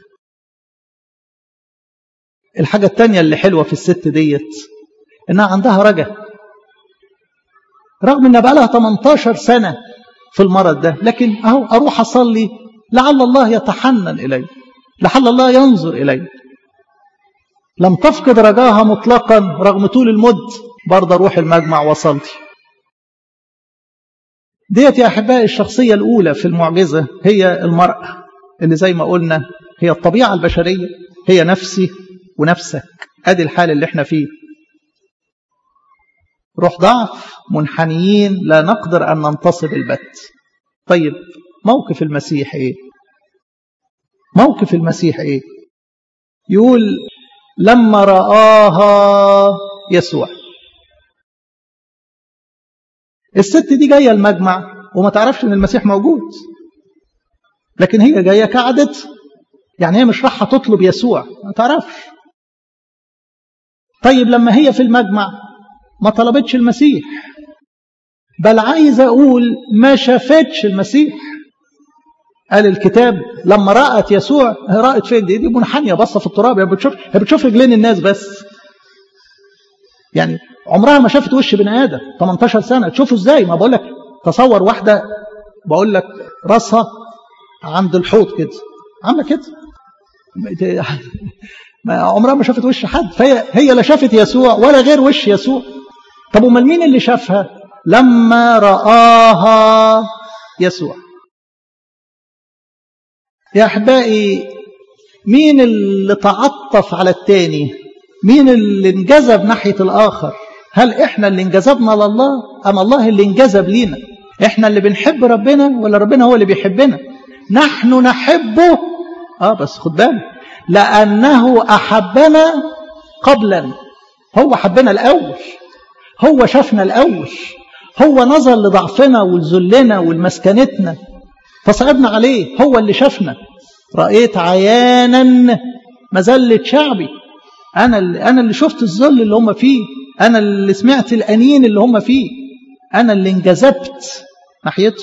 S1: الحاجة التانية اللي حلوة في الست ديت إنها عندها رجا رغم إنها بقى لها 18 سنة في المرض ده لكن أهو أروح أصلي لعل الله يتحنن إلي لعل الله ينظر إلي لم تفقد رجاها مطلقا رغم طول المد برضه أروح المجمع وصلي ديت يا أحبائي الشخصية الأولى في المعجزة هي المرأة اللي زي ما قلنا هي الطبيعة البشرية هي نفسي ونفسك أدي الحال اللي احنا فيه روح ضعف منحنيين لا نقدر أن ننتصب البت طيب موقف المسيح إيه موقف المسيح إيه يقول لما رآها يسوع الست دي جاية المجمع وما تعرفش ان المسيح موجود لكن هي جاية كعدت يعني هي مش رايحة تطلب يسوع ما تعرفش طيب لما هي في المجمع ما طلبتش المسيح بل عايز اقول ما شافتش المسيح قال الكتاب لما رأت يسوع رأت فين دي, دي منحنية بصة في التراب هي بتشوف هي بتشوف رجلين الناس بس يعني عمرها ما شافت وش بني ادم 18 سنه تشوفه ازاي ما بقول لك تصور واحده بقول لك راسها عند الحوض كده عامله كده عمرها ما شافت وش حد فهي هي لا شافت يسوع ولا غير وش يسوع طب امال مين اللي شافها لما راها يسوع يا احبائي مين اللي تعطف على التاني مين اللي انجذب ناحيه الاخر هل احنا اللي انجذبنا لله ام الله اللي انجذب لينا احنا اللي بنحب ربنا ولا ربنا هو اللي بيحبنا نحن نحبه اه بس خد بالك لانه احبنا قبلا هو حبنا الاول هو شافنا الاول هو نظر لضعفنا ولذلنا ولمسكنتنا فصعبنا عليه هو اللي شافنا رأيت عيانا مذلة شعبي أنا اللي, أنا اللي شفت الذل اللي هم فيه أنا اللي سمعت الأنين اللي هم فيه أنا اللي انجذبت ناحيته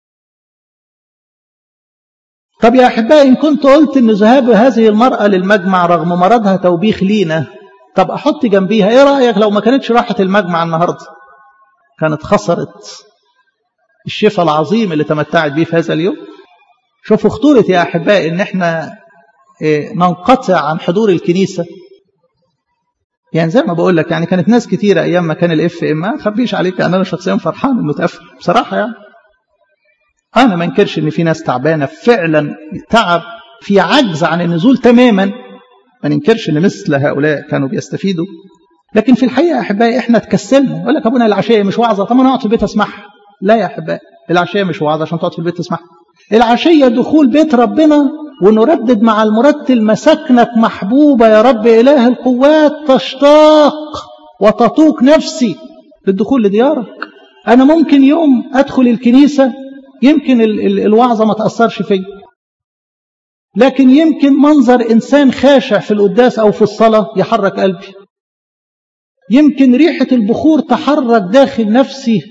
S1: طب يا أحبائي إن كنت قلت إن ذهاب هذه المرأة للمجمع رغم مرضها توبيخ لينا طب أحط جنبيها إيه رأيك لو ما كانتش راحت المجمع النهاردة كانت خسرت الشفاء العظيم اللي تمتعت به في هذا اليوم شوفوا خطورة يا أحبائي إن إحنا ننقطع عن حضور الكنيسة يعني زي ما بقول لك يعني كانت ناس كتيرة أيام ما كان الاف ام ما تخبيش عليك أنا شخصيا فرحان إنه اتقفل بصراحة يعني أنا ما انكرش إن في ناس تعبانة فعلا تعب في عجز عن النزول تماما ما ننكرش إن مثل هؤلاء كانوا بيستفيدوا لكن في الحقيقة يا أحبائي إحنا تكسلنا يقول لك أبونا العشية مش وعظة طب أنا أقعد في البيت أسمعها لا يا أحبائي العشية مش وعظة عشان تقعد في البيت تسمعها العشية دخول بيت ربنا ونردد مع المرتل مساكنك محبوبة يا رب إله القوات تشتاق وتطوق نفسي للدخول لديارك أنا ممكن يوم أدخل الكنيسة يمكن ال ال الوعظة ما تأثرش فيا لكن يمكن منظر إنسان خاشع في القداس أو في الصلاة يحرك قلبي يمكن ريحة البخور تحرك داخل نفسي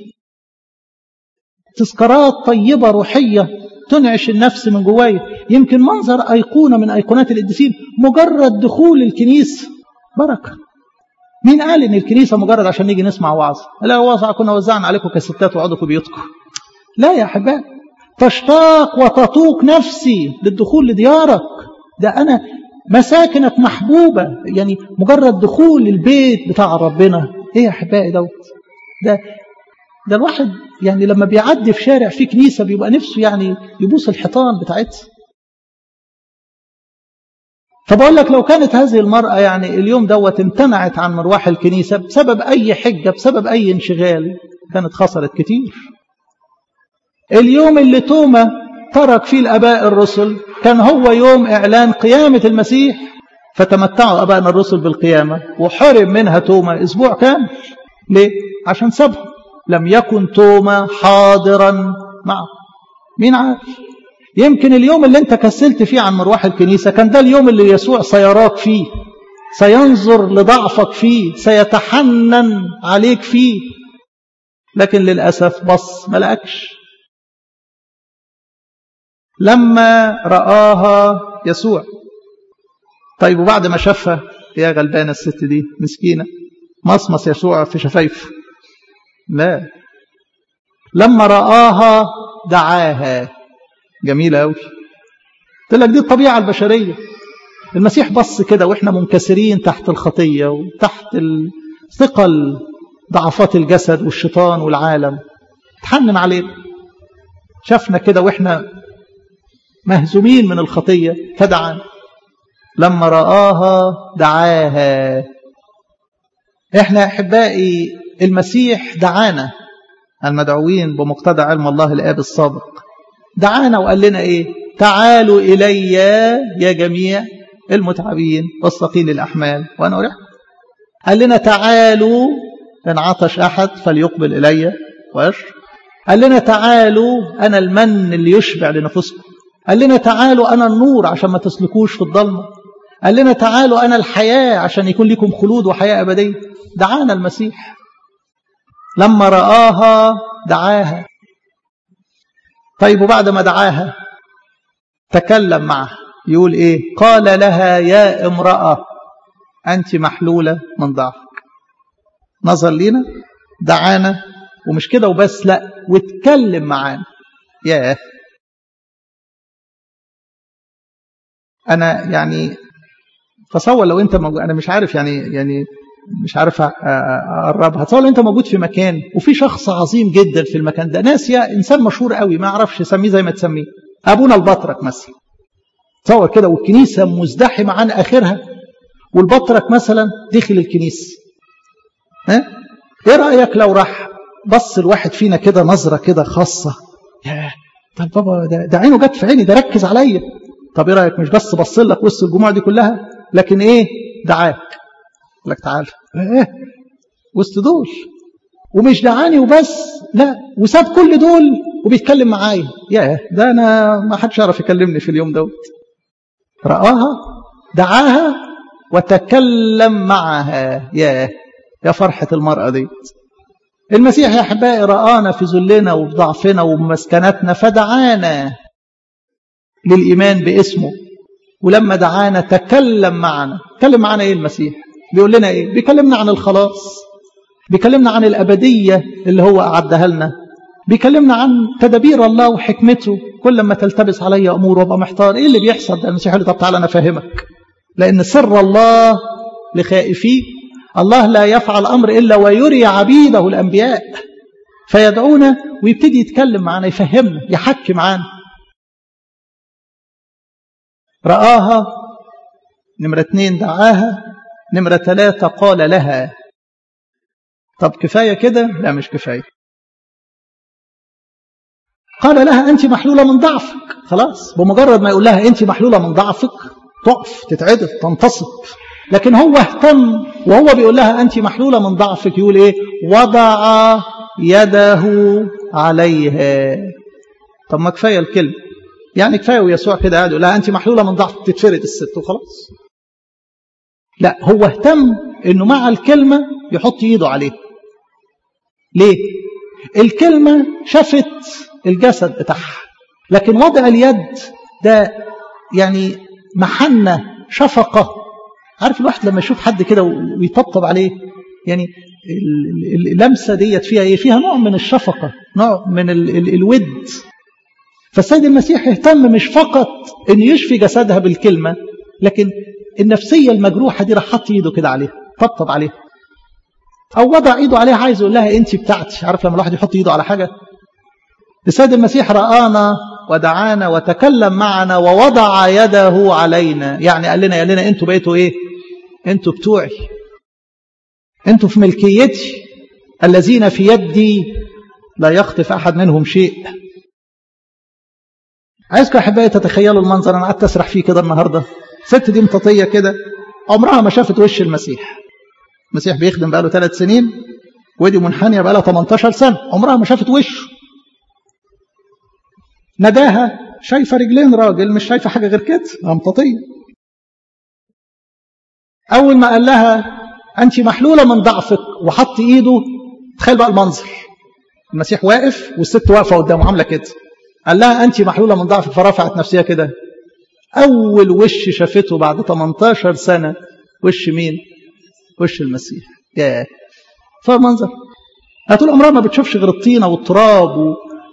S1: تذكارات طيبة روحية تنعش النفس من جوايا يمكن منظر أيقونة من أيقونات القديسين مجرد دخول الكنيسة بركة مين قال إن الكنيسة مجرد عشان نيجي نسمع وعظ لا وعظ كنا وزعنا عليكم كستات وقعدوا في بيوتكم لا يا أحباب تشتاق وتطوق نفسي للدخول لديارك ده أنا مساكنك محبوبة يعني مجرد دخول البيت بتاع ربنا ايه يا احبائي دوت ده ده الواحد يعني لما بيعدي في شارع فيه كنيسة بيبقى نفسه يعني يبوس الحيطان بتاعتها فبقول لك لو كانت هذه المرأة يعني اليوم دوت امتنعت عن مروح الكنيسة بسبب أي حجة بسبب أي انشغال كانت خسرت كتير اليوم اللي توما ترك فيه الأباء الرسل كان هو يوم إعلان قيامة المسيح فتمتعوا أبائنا الرسل بالقيامة وحرم منها توما أسبوع كامل ليه؟ عشان سابهم لم يكن توما حاضرا معه مين عارف يمكن اليوم اللي انت كسلت فيه عن مروح الكنيسة كان ده اليوم اللي يسوع سيراك فيه سينظر لضعفك فيه سيتحنن عليك فيه لكن للأسف بص ما لقاكش لما رآها يسوع طيب وبعد ما شافها يا غلبانة الست دي مسكينة مصمص يسوع في شفايفه لا لما رآها دعاها جميلة أوي قلت لك دي الطبيعة البشرية المسيح بص كده وإحنا منكسرين تحت الخطية وتحت ثقل ضعفات الجسد والشيطان والعالم تحنن علينا شافنا كده وإحنا مهزومين من الخطية فدعانا لما رآها دعاها احنا احبائي المسيح دعانا المدعوين بمقتضى علم الله الاب السابق دعانا وقال لنا ايه تعالوا الي يا جميع المتعبين والثقيل الاحمال وانا اريح قال لنا تعالوا ان عطش احد فليقبل الي ويشرب قال لنا تعالوا انا المن اللي يشبع لنفسكم قال لنا تعالوا انا النور عشان ما تسلكوش في الضلمه قال لنا تعالوا أنا الحياة عشان يكون لكم خلود وحياة أبدية دعانا المسيح لما رآها دعاها طيب وبعد ما دعاها تكلم معها يقول إيه قال لها يا امرأة أنت محلولة من ضعفك نظر لينا دعانا ومش كده وبس لا واتكلم معانا ياه أنا يعني تصور لو انت موجود انا مش عارف يعني يعني مش عارف اقربها تصور لو انت موجود في مكان وفي شخص عظيم جدا في المكان ده ناس يا انسان مشهور قوي ما اعرفش اسميه زي ما تسميه ابونا البطرك مثلا تصور كده والكنيسه مزدحمه عن اخرها والبطرك مثلا دخل الكنيسه ها ايه رأيك لو راح بص الواحد فينا كده نظرة كده خاصة ياه طب بابا ده, ده عينه جت في عيني ده ركز عليا طب ايه رأيك مش بس بص لك وسط الجموع دي كلها لكن ايه دعاك لك تعال ايه وسط دول ومش دعاني وبس لا وساب كل دول وبيتكلم معايا ياه ده انا ما حدش يعرف يكلمني في اليوم دوت رآها دعاها وتكلم معها ياه يا فرحة المرأة دي المسيح يا أحبائي رآنا في ذلنا وفي ضعفنا ومسكنتنا فدعانا للإيمان باسمه ولما دعانا تكلم معنا تكلم معنا إيه المسيح بيقول لنا إيه بيكلمنا عن الخلاص بيكلمنا عن الأبدية اللي هو أعدها لنا بيكلمنا عن تدابير الله وحكمته كل ما تلتبس علي أمور وابقى محتار إيه اللي بيحصل ده المسيح يقول طب تعالى أنا أفهمك لأن سر الله لخائفيه الله لا يفعل أمر إلا ويري عبيده الأنبياء فيدعونا ويبتدي يتكلم معنا يفهمنا يحكي معنا رآها نمرة اتنين دعاها نمرة ثلاثة قال لها طب كفاية كده لا مش كفاية قال لها أنت محلولة من ضعفك خلاص بمجرد ما يقول لها أنت محلولة من ضعفك تقف تتعدل تنتصب لكن هو اهتم وهو بيقول لها أنت محلولة من ضعفك يقول إيه وضع يده عليها طب ما كفاية الكلمة يعني كفاية ويسوع كده قاعد يقول لها أنت محلولة من ضعفك تتفرد الست وخلاص لا هو اهتم انه مع الكلمة يحط ايده عليه ليه الكلمة شافت الجسد بتاعها لكن وضع اليد ده يعني محنة شفقة عارف الواحد لما يشوف حد كده ويطبطب عليه يعني اللمسة ديت فيها ايه فيها نوع من الشفقة نوع من ال ال الود فالسيد المسيح اهتم مش فقط ان يشفي جسدها بالكلمة لكن النفسية المجروحة دي راح حط ايده كده عليها طبطب عليها او وضع ايده عليها عايز يقول لها انت بتاعتي عارف لما الواحد يحط ايده على حاجة السيد المسيح رآنا ودعانا وتكلم معنا ووضع يده علينا يعني قال لنا قال لنا انتوا بقيتوا ايه انتوا بتوعي انتوا في ملكيتي الذين في يدي لا يخطف احد منهم شيء عايزكم يا احبائي تتخيلوا المنظر انا قعدت اسرح فيه كده النهارده ست دي مطاطيه كده عمرها ما شافت وش المسيح المسيح بيخدم بقاله ثلاث سنين ودي منحنيه بقالها 18 سنه عمرها ما شافت وشه نداها شايفه رجلين راجل مش شايفه حاجه غير كده مطاطيه اول ما قال لها انت محلوله من ضعفك وحط ايده تخيل بقى المنظر المسيح واقف والست واقفه قدامه عامله كده قال لها انت محلوله من ضعفك فرفعت نفسها كده اول وش شافته بعد 18 سنه وش مين وش المسيح ياه فالمنظر هتقول عمرها ما بتشوفش غير الطينه والتراب و...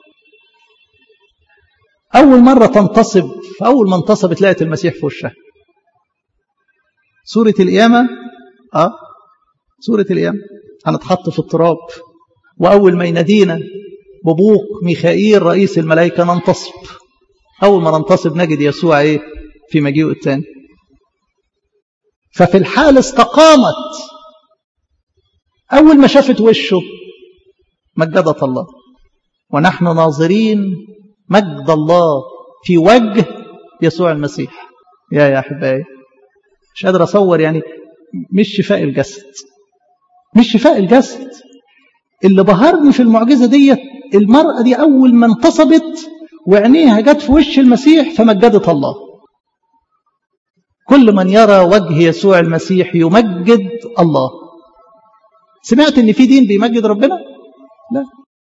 S1: اول مره تنتصب اول ما انتصبت لقت المسيح في وشها سوره القيامه اه سوره القيامه هنتحط في التراب واول ما ينادينا ببوق ميخائيل رئيس الملائكه ننتصب اول ما ننتصب نجد يسوع ايه في مجيئه الثاني ففي الحال استقامت أول ما شافت وشه مجدت الله ونحن ناظرين مجد الله في وجه يسوع المسيح يا يا أحبائي مش قادر أصور يعني مش شفاء الجسد مش شفاء الجسد اللي بهرني في المعجزة ديت المرأة دي أول ما انتصبت وعينيها جت في وش المسيح فمجدت الله كل من يرى وجه يسوع المسيح يمجد الله سمعت ان في دين بيمجد ربنا لا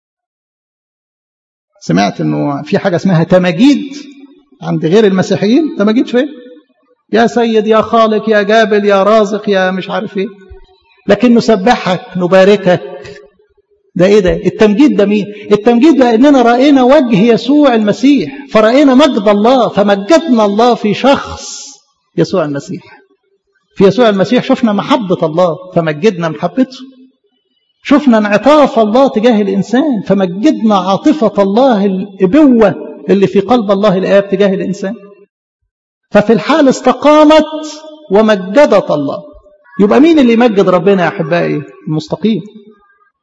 S1: سمعت انه في حاجه اسمها تماجيد عند غير المسيحيين تماجيد فين يا سيد يا خالق يا جابل يا رازق يا مش عارف ايه لكن نسبحك نباركك ده ايه ده التمجيد ده مين التمجيد لاننا راينا وجه يسوع المسيح فراينا مجد الله فمجدنا الله في شخص يسوع المسيح في يسوع المسيح شفنا محبة الله فمجدنا محبته شفنا انعطاف الله تجاه الإنسان فمجدنا عاطفة الله الإبوة اللي في قلب الله الآب تجاه الإنسان ففي الحال استقامت ومجدت الله يبقى مين اللي يمجد ربنا يا أحبائي المستقيم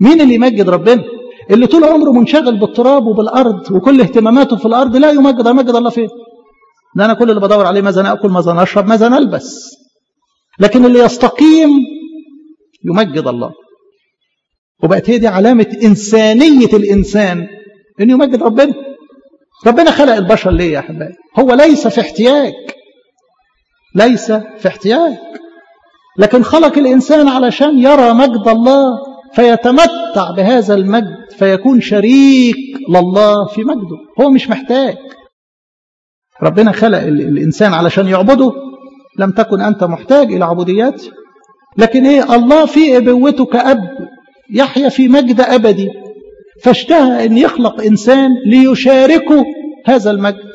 S1: مين اللي يمجد ربنا اللي طول عمره منشغل بالتراب وبالارض وكل اهتماماته في الارض لا يمجد امجد الله فين ده انا كل اللي بدور عليه ماذا ناكل ماذا نشرب ماذا نلبس لكن اللي يستقيم يمجد الله وبقت هي دي علامة إنسانية الإنسان إنه يمجد ربنا ربنا خلق البشر ليه يا أحبائي هو ليس في احتياج ليس في احتياج لكن خلق الإنسان علشان يرى مجد الله فيتمتع بهذا المجد فيكون شريك لله في مجده هو مش محتاج ربنا خلق الإنسان علشان يعبده لم تكن أنت محتاج إلى عبوديات لكن إيه الله في إبوته كأب يحيا في مجد أبدي فاشتهى أن يخلق إنسان ليشاركه هذا المجد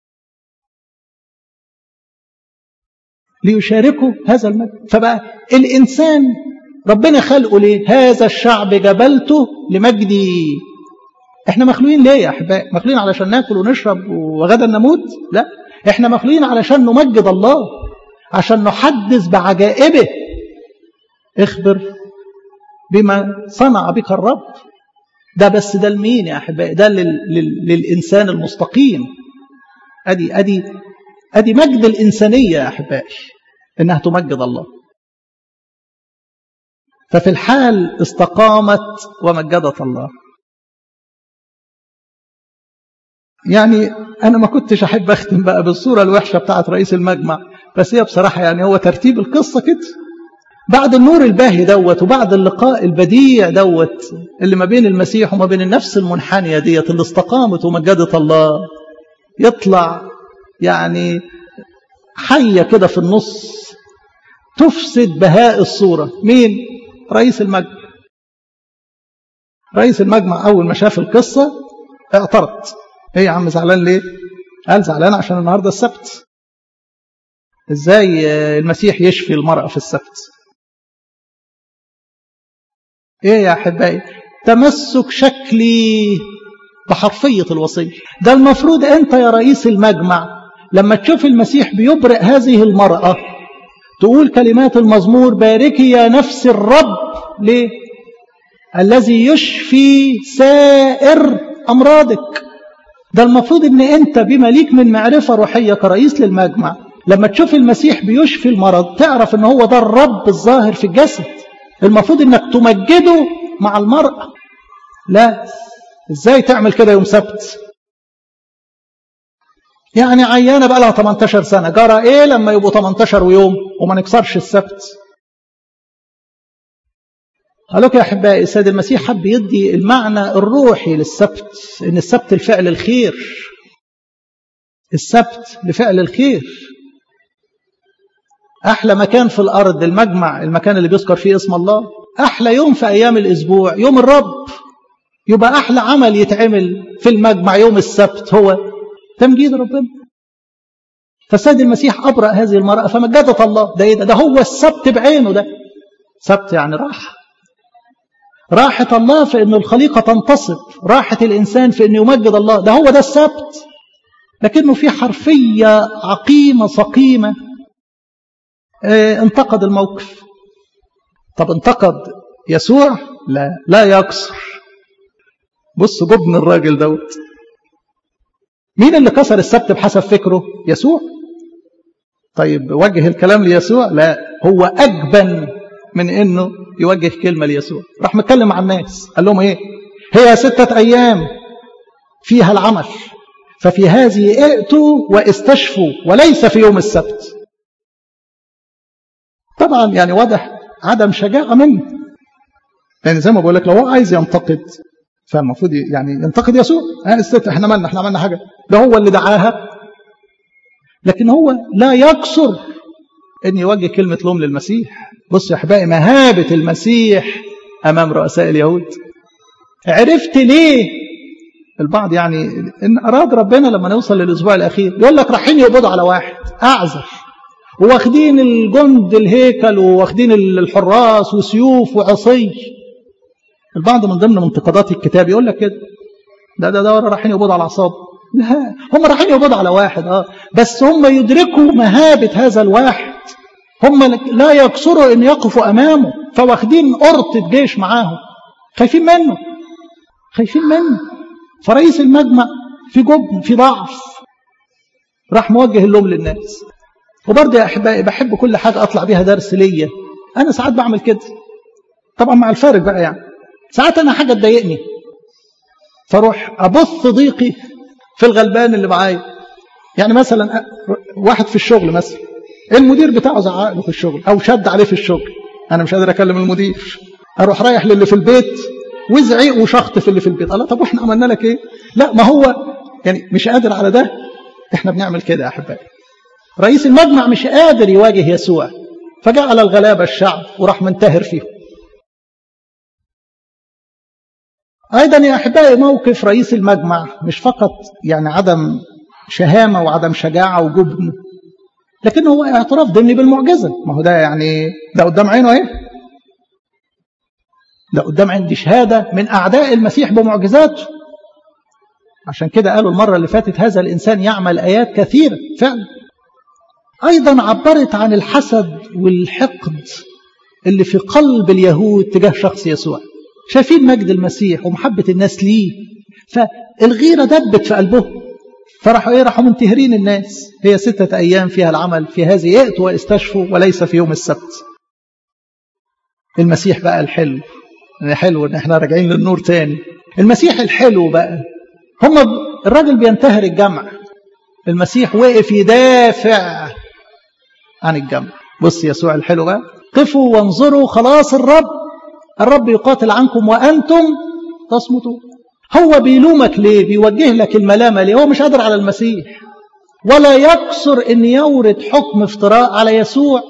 S1: ليشاركه هذا المجد فبقى الإنسان ربنا خلقه ليه هذا الشعب جبلته لمجدي احنا مخلوقين ليه يا احبائي مخلوقين علشان ناكل ونشرب وغدا نموت لا احنا مخلوقين علشان نمجد الله عشان نحدث بعجائبه اخبر بما صنع بك الرب ده بس ده لمين يا احبائي ده لل... لل... للانسان المستقيم ادي ادي ادي مجد الانسانيه يا احبائي انها تمجد الله ففي الحال استقامت ومجدت الله يعني انا ما كنتش احب اختم بقى بالصوره الوحشه بتاعت رئيس المجمع بس هي بصراحه يعني هو ترتيب القصه كده بعد النور الباهي دوت وبعد اللقاء البديع دوت اللي ما بين المسيح وما بين النفس المنحنيه ديت اللي استقامت ومجدت الله يطلع يعني حيه كده في النص تفسد بهاء الصوره مين رئيس المجمع رئيس المجمع اول ما شاف القصه اعترض ايه يا عم زعلان ليه قال زعلان عشان النهارده السبت ازاي المسيح يشفي المرأة في السبت ايه يا احبائي تمسك شكلي بحرفية الوصية ده المفروض انت يا رئيس المجمع لما تشوف المسيح بيبرئ هذه المرأة تقول كلمات المزمور باركي يا نفس الرب ليه الذي يشفي سائر أمراضك ده المفروض ان انت بما ليك من معرفة روحية كرئيس للمجمع لما تشوف المسيح بيشفي المرض تعرف ان هو ده الرب الظاهر في الجسد المفروض انك تمجده مع المرأة لا ازاي تعمل كده يوم سبت يعني عيانة بقى لها 18 سنة جرى ايه لما يبقوا 18 ويوم وما نكسرش السبت قالوا يا احبائي السيد المسيح حب يدي المعنى الروحي للسبت ان السبت لفعل الخير السبت لفعل الخير احلى مكان في الارض المجمع المكان اللي بيذكر فيه اسم الله احلى يوم في ايام الاسبوع يوم الرب يبقى احلى عمل يتعمل في المجمع يوم السبت هو تمجيد ربنا فالسيد المسيح ابرأ هذه المرأة فمجدت الله ده ايه ده, ده هو السبت بعينه ده سبت يعني راحه راحة الله في أن الخليقة تنتصب راحة الإنسان في أن يمجد الله ده هو ده السبت لكنه في حرفية عقيمة سقيمة اه انتقد الموقف طب انتقد يسوع لا لا يكسر بص جبن الراجل دوت مين اللي كسر السبت بحسب فكره يسوع طيب وجه الكلام ليسوع لا هو أجبن من انه يوجه كلمه ليسوع راح متكلم مع الناس قال لهم ايه هي ستة ايام فيها العمل ففي هذه ائتوا واستشفوا وليس في يوم السبت طبعا يعني واضح عدم شجاعة منه يعني زي ما بقول لك لو هو عايز ينتقد فالمفروض يعني ينتقد يسوع اه احنا مالنا احنا عملنا حاجة ده هو اللي دعاها لكن هو لا يقصر ان يوجه كلمة لوم للمسيح بص يا احبائي مهابة المسيح امام رؤساء اليهود عرفت ليه البعض يعني ان اراد ربنا لما نوصل للاسبوع الاخير يقول لك رايحين يقبضوا على واحد اعزل واخدين الجند الهيكل واخدين الحراس وسيوف وعصي البعض من ضمن منتقدات الكتاب يقول لك كده ده ده ده رايحين يقبضوا على اعصاب لا هم رايحين يقبضوا على واحد اه بس هم يدركوا مهابة هذا الواحد هم لا يقصروا ان يقفوا امامه فواخدين قرطة جيش معاهم خايفين منه خايفين منه فرئيس المجمع في جبن في ضعف راح موجه اللوم للناس وبرضه يا احبائي بحب كل حاجه اطلع بيها درس ليا انا ساعات بعمل كده طبعا مع الفارق بقى يعني ساعات انا حاجه تضايقني فاروح ابث ضيقي في الغلبان اللي معايا يعني مثلا واحد في الشغل مثلا المدير بتاعه زعق له في الشغل او شد عليه في الشغل انا مش قادر اكلم المدير اروح رايح للي في البيت وزعيق وشخط في اللي في البيت الله طب واحنا عملنا لك ايه لا ما هو يعني مش قادر على ده احنا بنعمل كده يا احبائي رئيس المجمع مش قادر يواجه يسوع فجعل الغلابه الشعب وراح منتهر فيهم ايضا يا احبائي موقف رئيس المجمع مش فقط يعني عدم شهامه وعدم شجاعه وجبن لكن هو اعتراف ضمني بالمعجزه ما هو ده يعني ده قدام عينه ايه ده قدام عندي شهاده من اعداء المسيح بمعجزاته عشان كده قالوا المره اللي فاتت هذا الانسان يعمل ايات كثيره فعلا ايضا عبرت عن الحسد والحقد اللي في قلب اليهود تجاه شخص يسوع شايفين مجد المسيح ومحبه الناس ليه فالغيره دبت في قلبهم فراحوا ايه راحوا منتهرين الناس هي ستة أيام فيها العمل في هذه يأتوا واستشفوا وليس في يوم السبت المسيح بقى الحلو حلو ان احنا راجعين للنور تاني المسيح الحلو بقى هم الراجل بينتهر الجمع المسيح وقف يدافع عن الجمع بص يسوع الحلو بقى قفوا وانظروا خلاص الرب الرب يقاتل عنكم وأنتم تصمتوا هو بيلومك ليه بيوجه لك الملامة ليه هو مش قادر على المسيح ولا يقصر ان يورد حكم افتراء على يسوع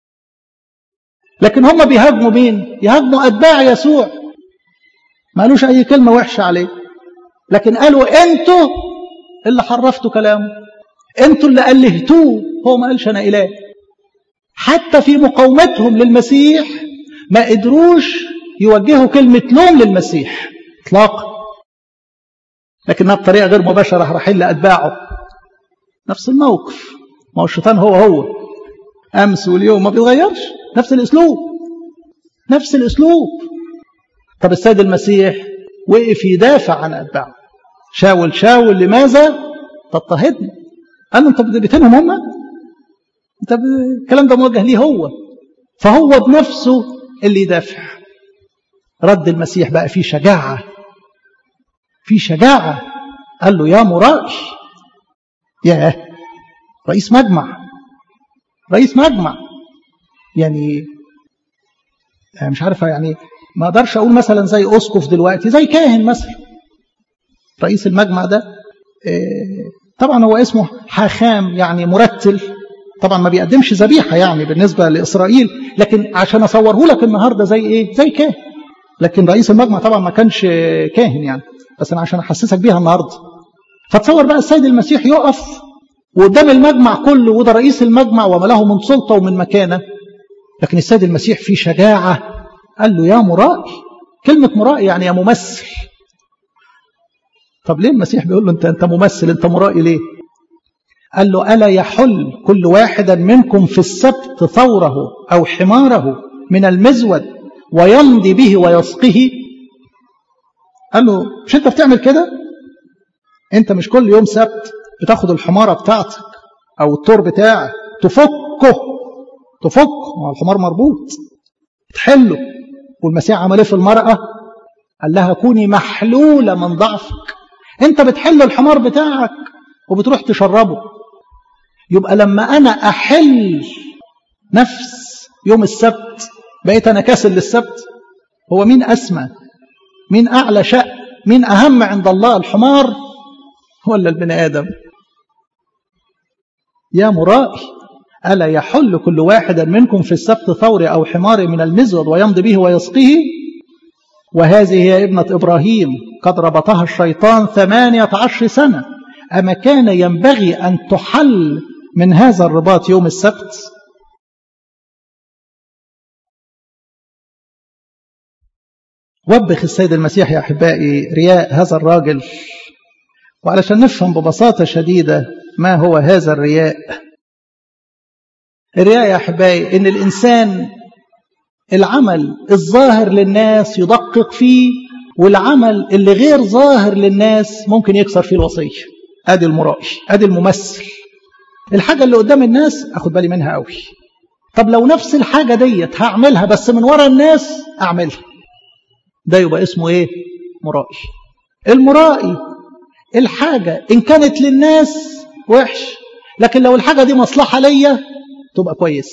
S1: لكن هم بيهاجموا مين يهاجموا اتباع يسوع ما قالوش اي كلمه وحشه عليه لكن قالوا انتوا اللي حرفتوا كلامه انتوا اللي الهتوه هو ما قالش انا اله حتى في مقاومتهم للمسيح ما قدروش يوجهوا كلمه لوم للمسيح اطلاقا لكنها بطريقه غير مباشره رايحين لاتباعه نفس الموقف ما هو الشيطان هو هو امس واليوم ما بيتغيرش نفس الاسلوب نفس الاسلوب طب السيد المسيح وقف يدافع عن اتباعه شاول شاول لماذا تضطهدني قال له انت بتهنهم هم انت الكلام ده موجه ليه هو فهو بنفسه اللي يدافع رد المسيح بقى فيه شجاعه في شجاعة قال له يا مرائي يا رئيس مجمع رئيس مجمع يعني مش عارفة يعني ما اقدرش اقول مثلا زي اسقف دلوقتي زي كاهن مثلا رئيس المجمع ده طبعا هو اسمه حاخام يعني مرتل طبعا ما بيقدمش ذبيحه يعني بالنسبه لاسرائيل لكن عشان اصوره لك النهارده زي ايه زي كاهن لكن رئيس المجمع طبعا ما كانش كاهن يعني بس انا عشان احسسك بيها النهارده فتصور بقى السيد المسيح يقف وقدام المجمع كله وده رئيس المجمع وما له من سلطه ومن مكانه لكن السيد المسيح في شجاعه قال له يا مرائي كلمه مرائي يعني يا ممثل طب ليه المسيح بيقول له انت انت ممثل انت مرائي ليه قال له الا يحل كل واحدا منكم في السبت ثوره او حماره من المزود ويمضي به ويسقه قال له مش انت بتعمل كده انت مش كل يوم سبت بتاخد الحماره بتاعتك او الطور بتاعك تفكه تفك مع الحمار مربوط تحله والمسيح عمل ايه في المراه قال لها كوني محلوله من ضعفك انت بتحل الحمار بتاعك وبتروح تشربه يبقى لما انا احل نفس يوم السبت بقيت انا كاسل للسبت هو مين اسمى مين أعلى شأن مين أهم عند الله الحمار ولا البني آدم يا مرائي ألا يحل كل واحد منكم في السبت ثور أو حمار من المزود ويمضي به ويسقيه وهذه هي ابنة إبراهيم قد ربطها الشيطان ثمانية عشر سنة أما كان ينبغي أن تحل من هذا الرباط يوم السبت وبخ السيد المسيح يا أحبائي رياء هذا الراجل وعلشان نفهم ببساطة شديدة ما هو هذا الرياء الرياء يا أحبائي إن الإنسان العمل الظاهر للناس يدقق فيه والعمل اللي غير ظاهر للناس ممكن يكسر فيه الوصية ادي المرائي ادي الممثل الحاجة اللي قدام الناس اخد بالي منها قوي طب لو نفس الحاجة ديت هعملها بس من ورا الناس اعملها ده يبقى اسمه ايه مرائي المرائي الحاجة ان كانت للناس وحش لكن لو الحاجة دي مصلحة ليا تبقى كويس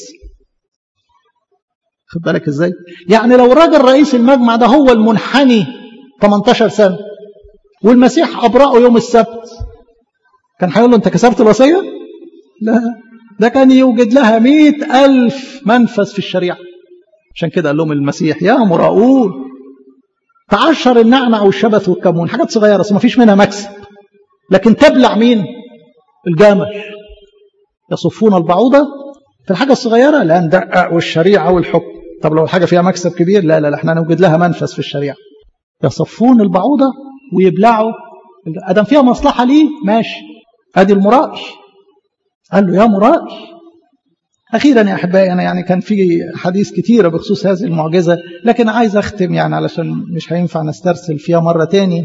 S1: خد بالك ازاي يعني لو الراجل رئيس المجمع ده هو المنحني 18 سنة والمسيح أبرأه يوم السبت كان هيقول له أنت كسرت الوصية لا ده كان يوجد لها مئة ألف منفذ في الشريعة عشان كده قال لهم المسيح يا مراؤون تعشر النعنع والشبث والكمون حاجات صغيرة بس ما فيش منها مكسب لكن تبلع مين الجمل يصفون البعوضة في الحاجة الصغيرة لا ندقق والشريعة والحكم طب لو الحاجة فيها مكسب كبير لا لا لا احنا نوجد لها منفذ في الشريعة يصفون البعوضة ويبلعوا أدم فيها مصلحة ليه ماشي أدي المرائي قال له يا مرائي أخيرا يا أحبائي أنا يعني كان في حديث كتيرة بخصوص هذه المعجزة لكن عايز أختم يعني علشان مش هينفع نسترسل فيها مرة تاني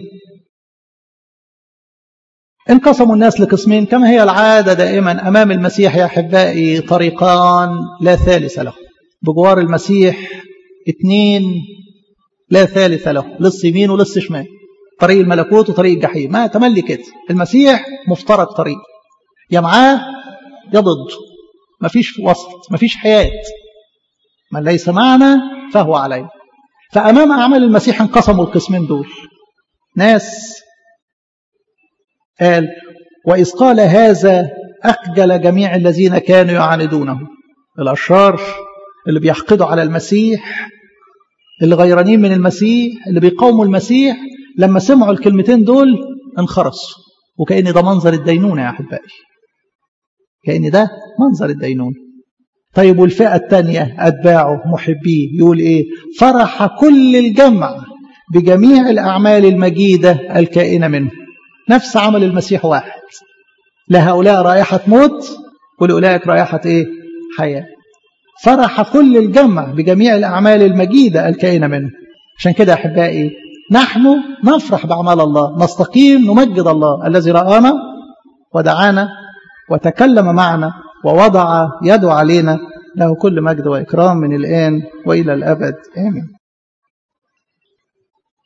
S1: انقسموا الناس لقسمين كما هي العادة دائما أمام المسيح يا أحبائي طريقان لا ثالث له بجوار المسيح اثنين لا ثالث له لص يمين ولص شمال طريق الملكوت وطريق الجحيم ما تملي كده المسيح مفترق طريق يا معاه يا ضده مفيش وسط مفيش حياة من ليس معنا فهو علينا فأمام أعمال المسيح انقسموا القسمين دول ناس قال وإذ قال هذا أخجل جميع الذين كانوا يعاندونه الأشرار اللي بيحقدوا على المسيح اللي غيرانين من المسيح اللي بيقاوموا المسيح لما سمعوا الكلمتين دول انخرسوا وكأن ده منظر الدينونة يا أحبائي كأن ده منظر الدينونة طيب والفئة الثانية أتباعه محبيه يقول إيه فرح كل الجمع بجميع الأعمال المجيدة الكائنة منه نفس عمل المسيح واحد لهؤلاء رائحة موت ولأولئك رائحة إيه حياة فرح كل الجمع بجميع الأعمال المجيدة الكائنة منه عشان كده أحبائي نحن نفرح بأعمال الله نستقيم نمجد الله الذي رآنا ودعانا وتكلم معنا ووضع يده علينا له كل مجد وإكرام من الآن وإلى الأبد آمين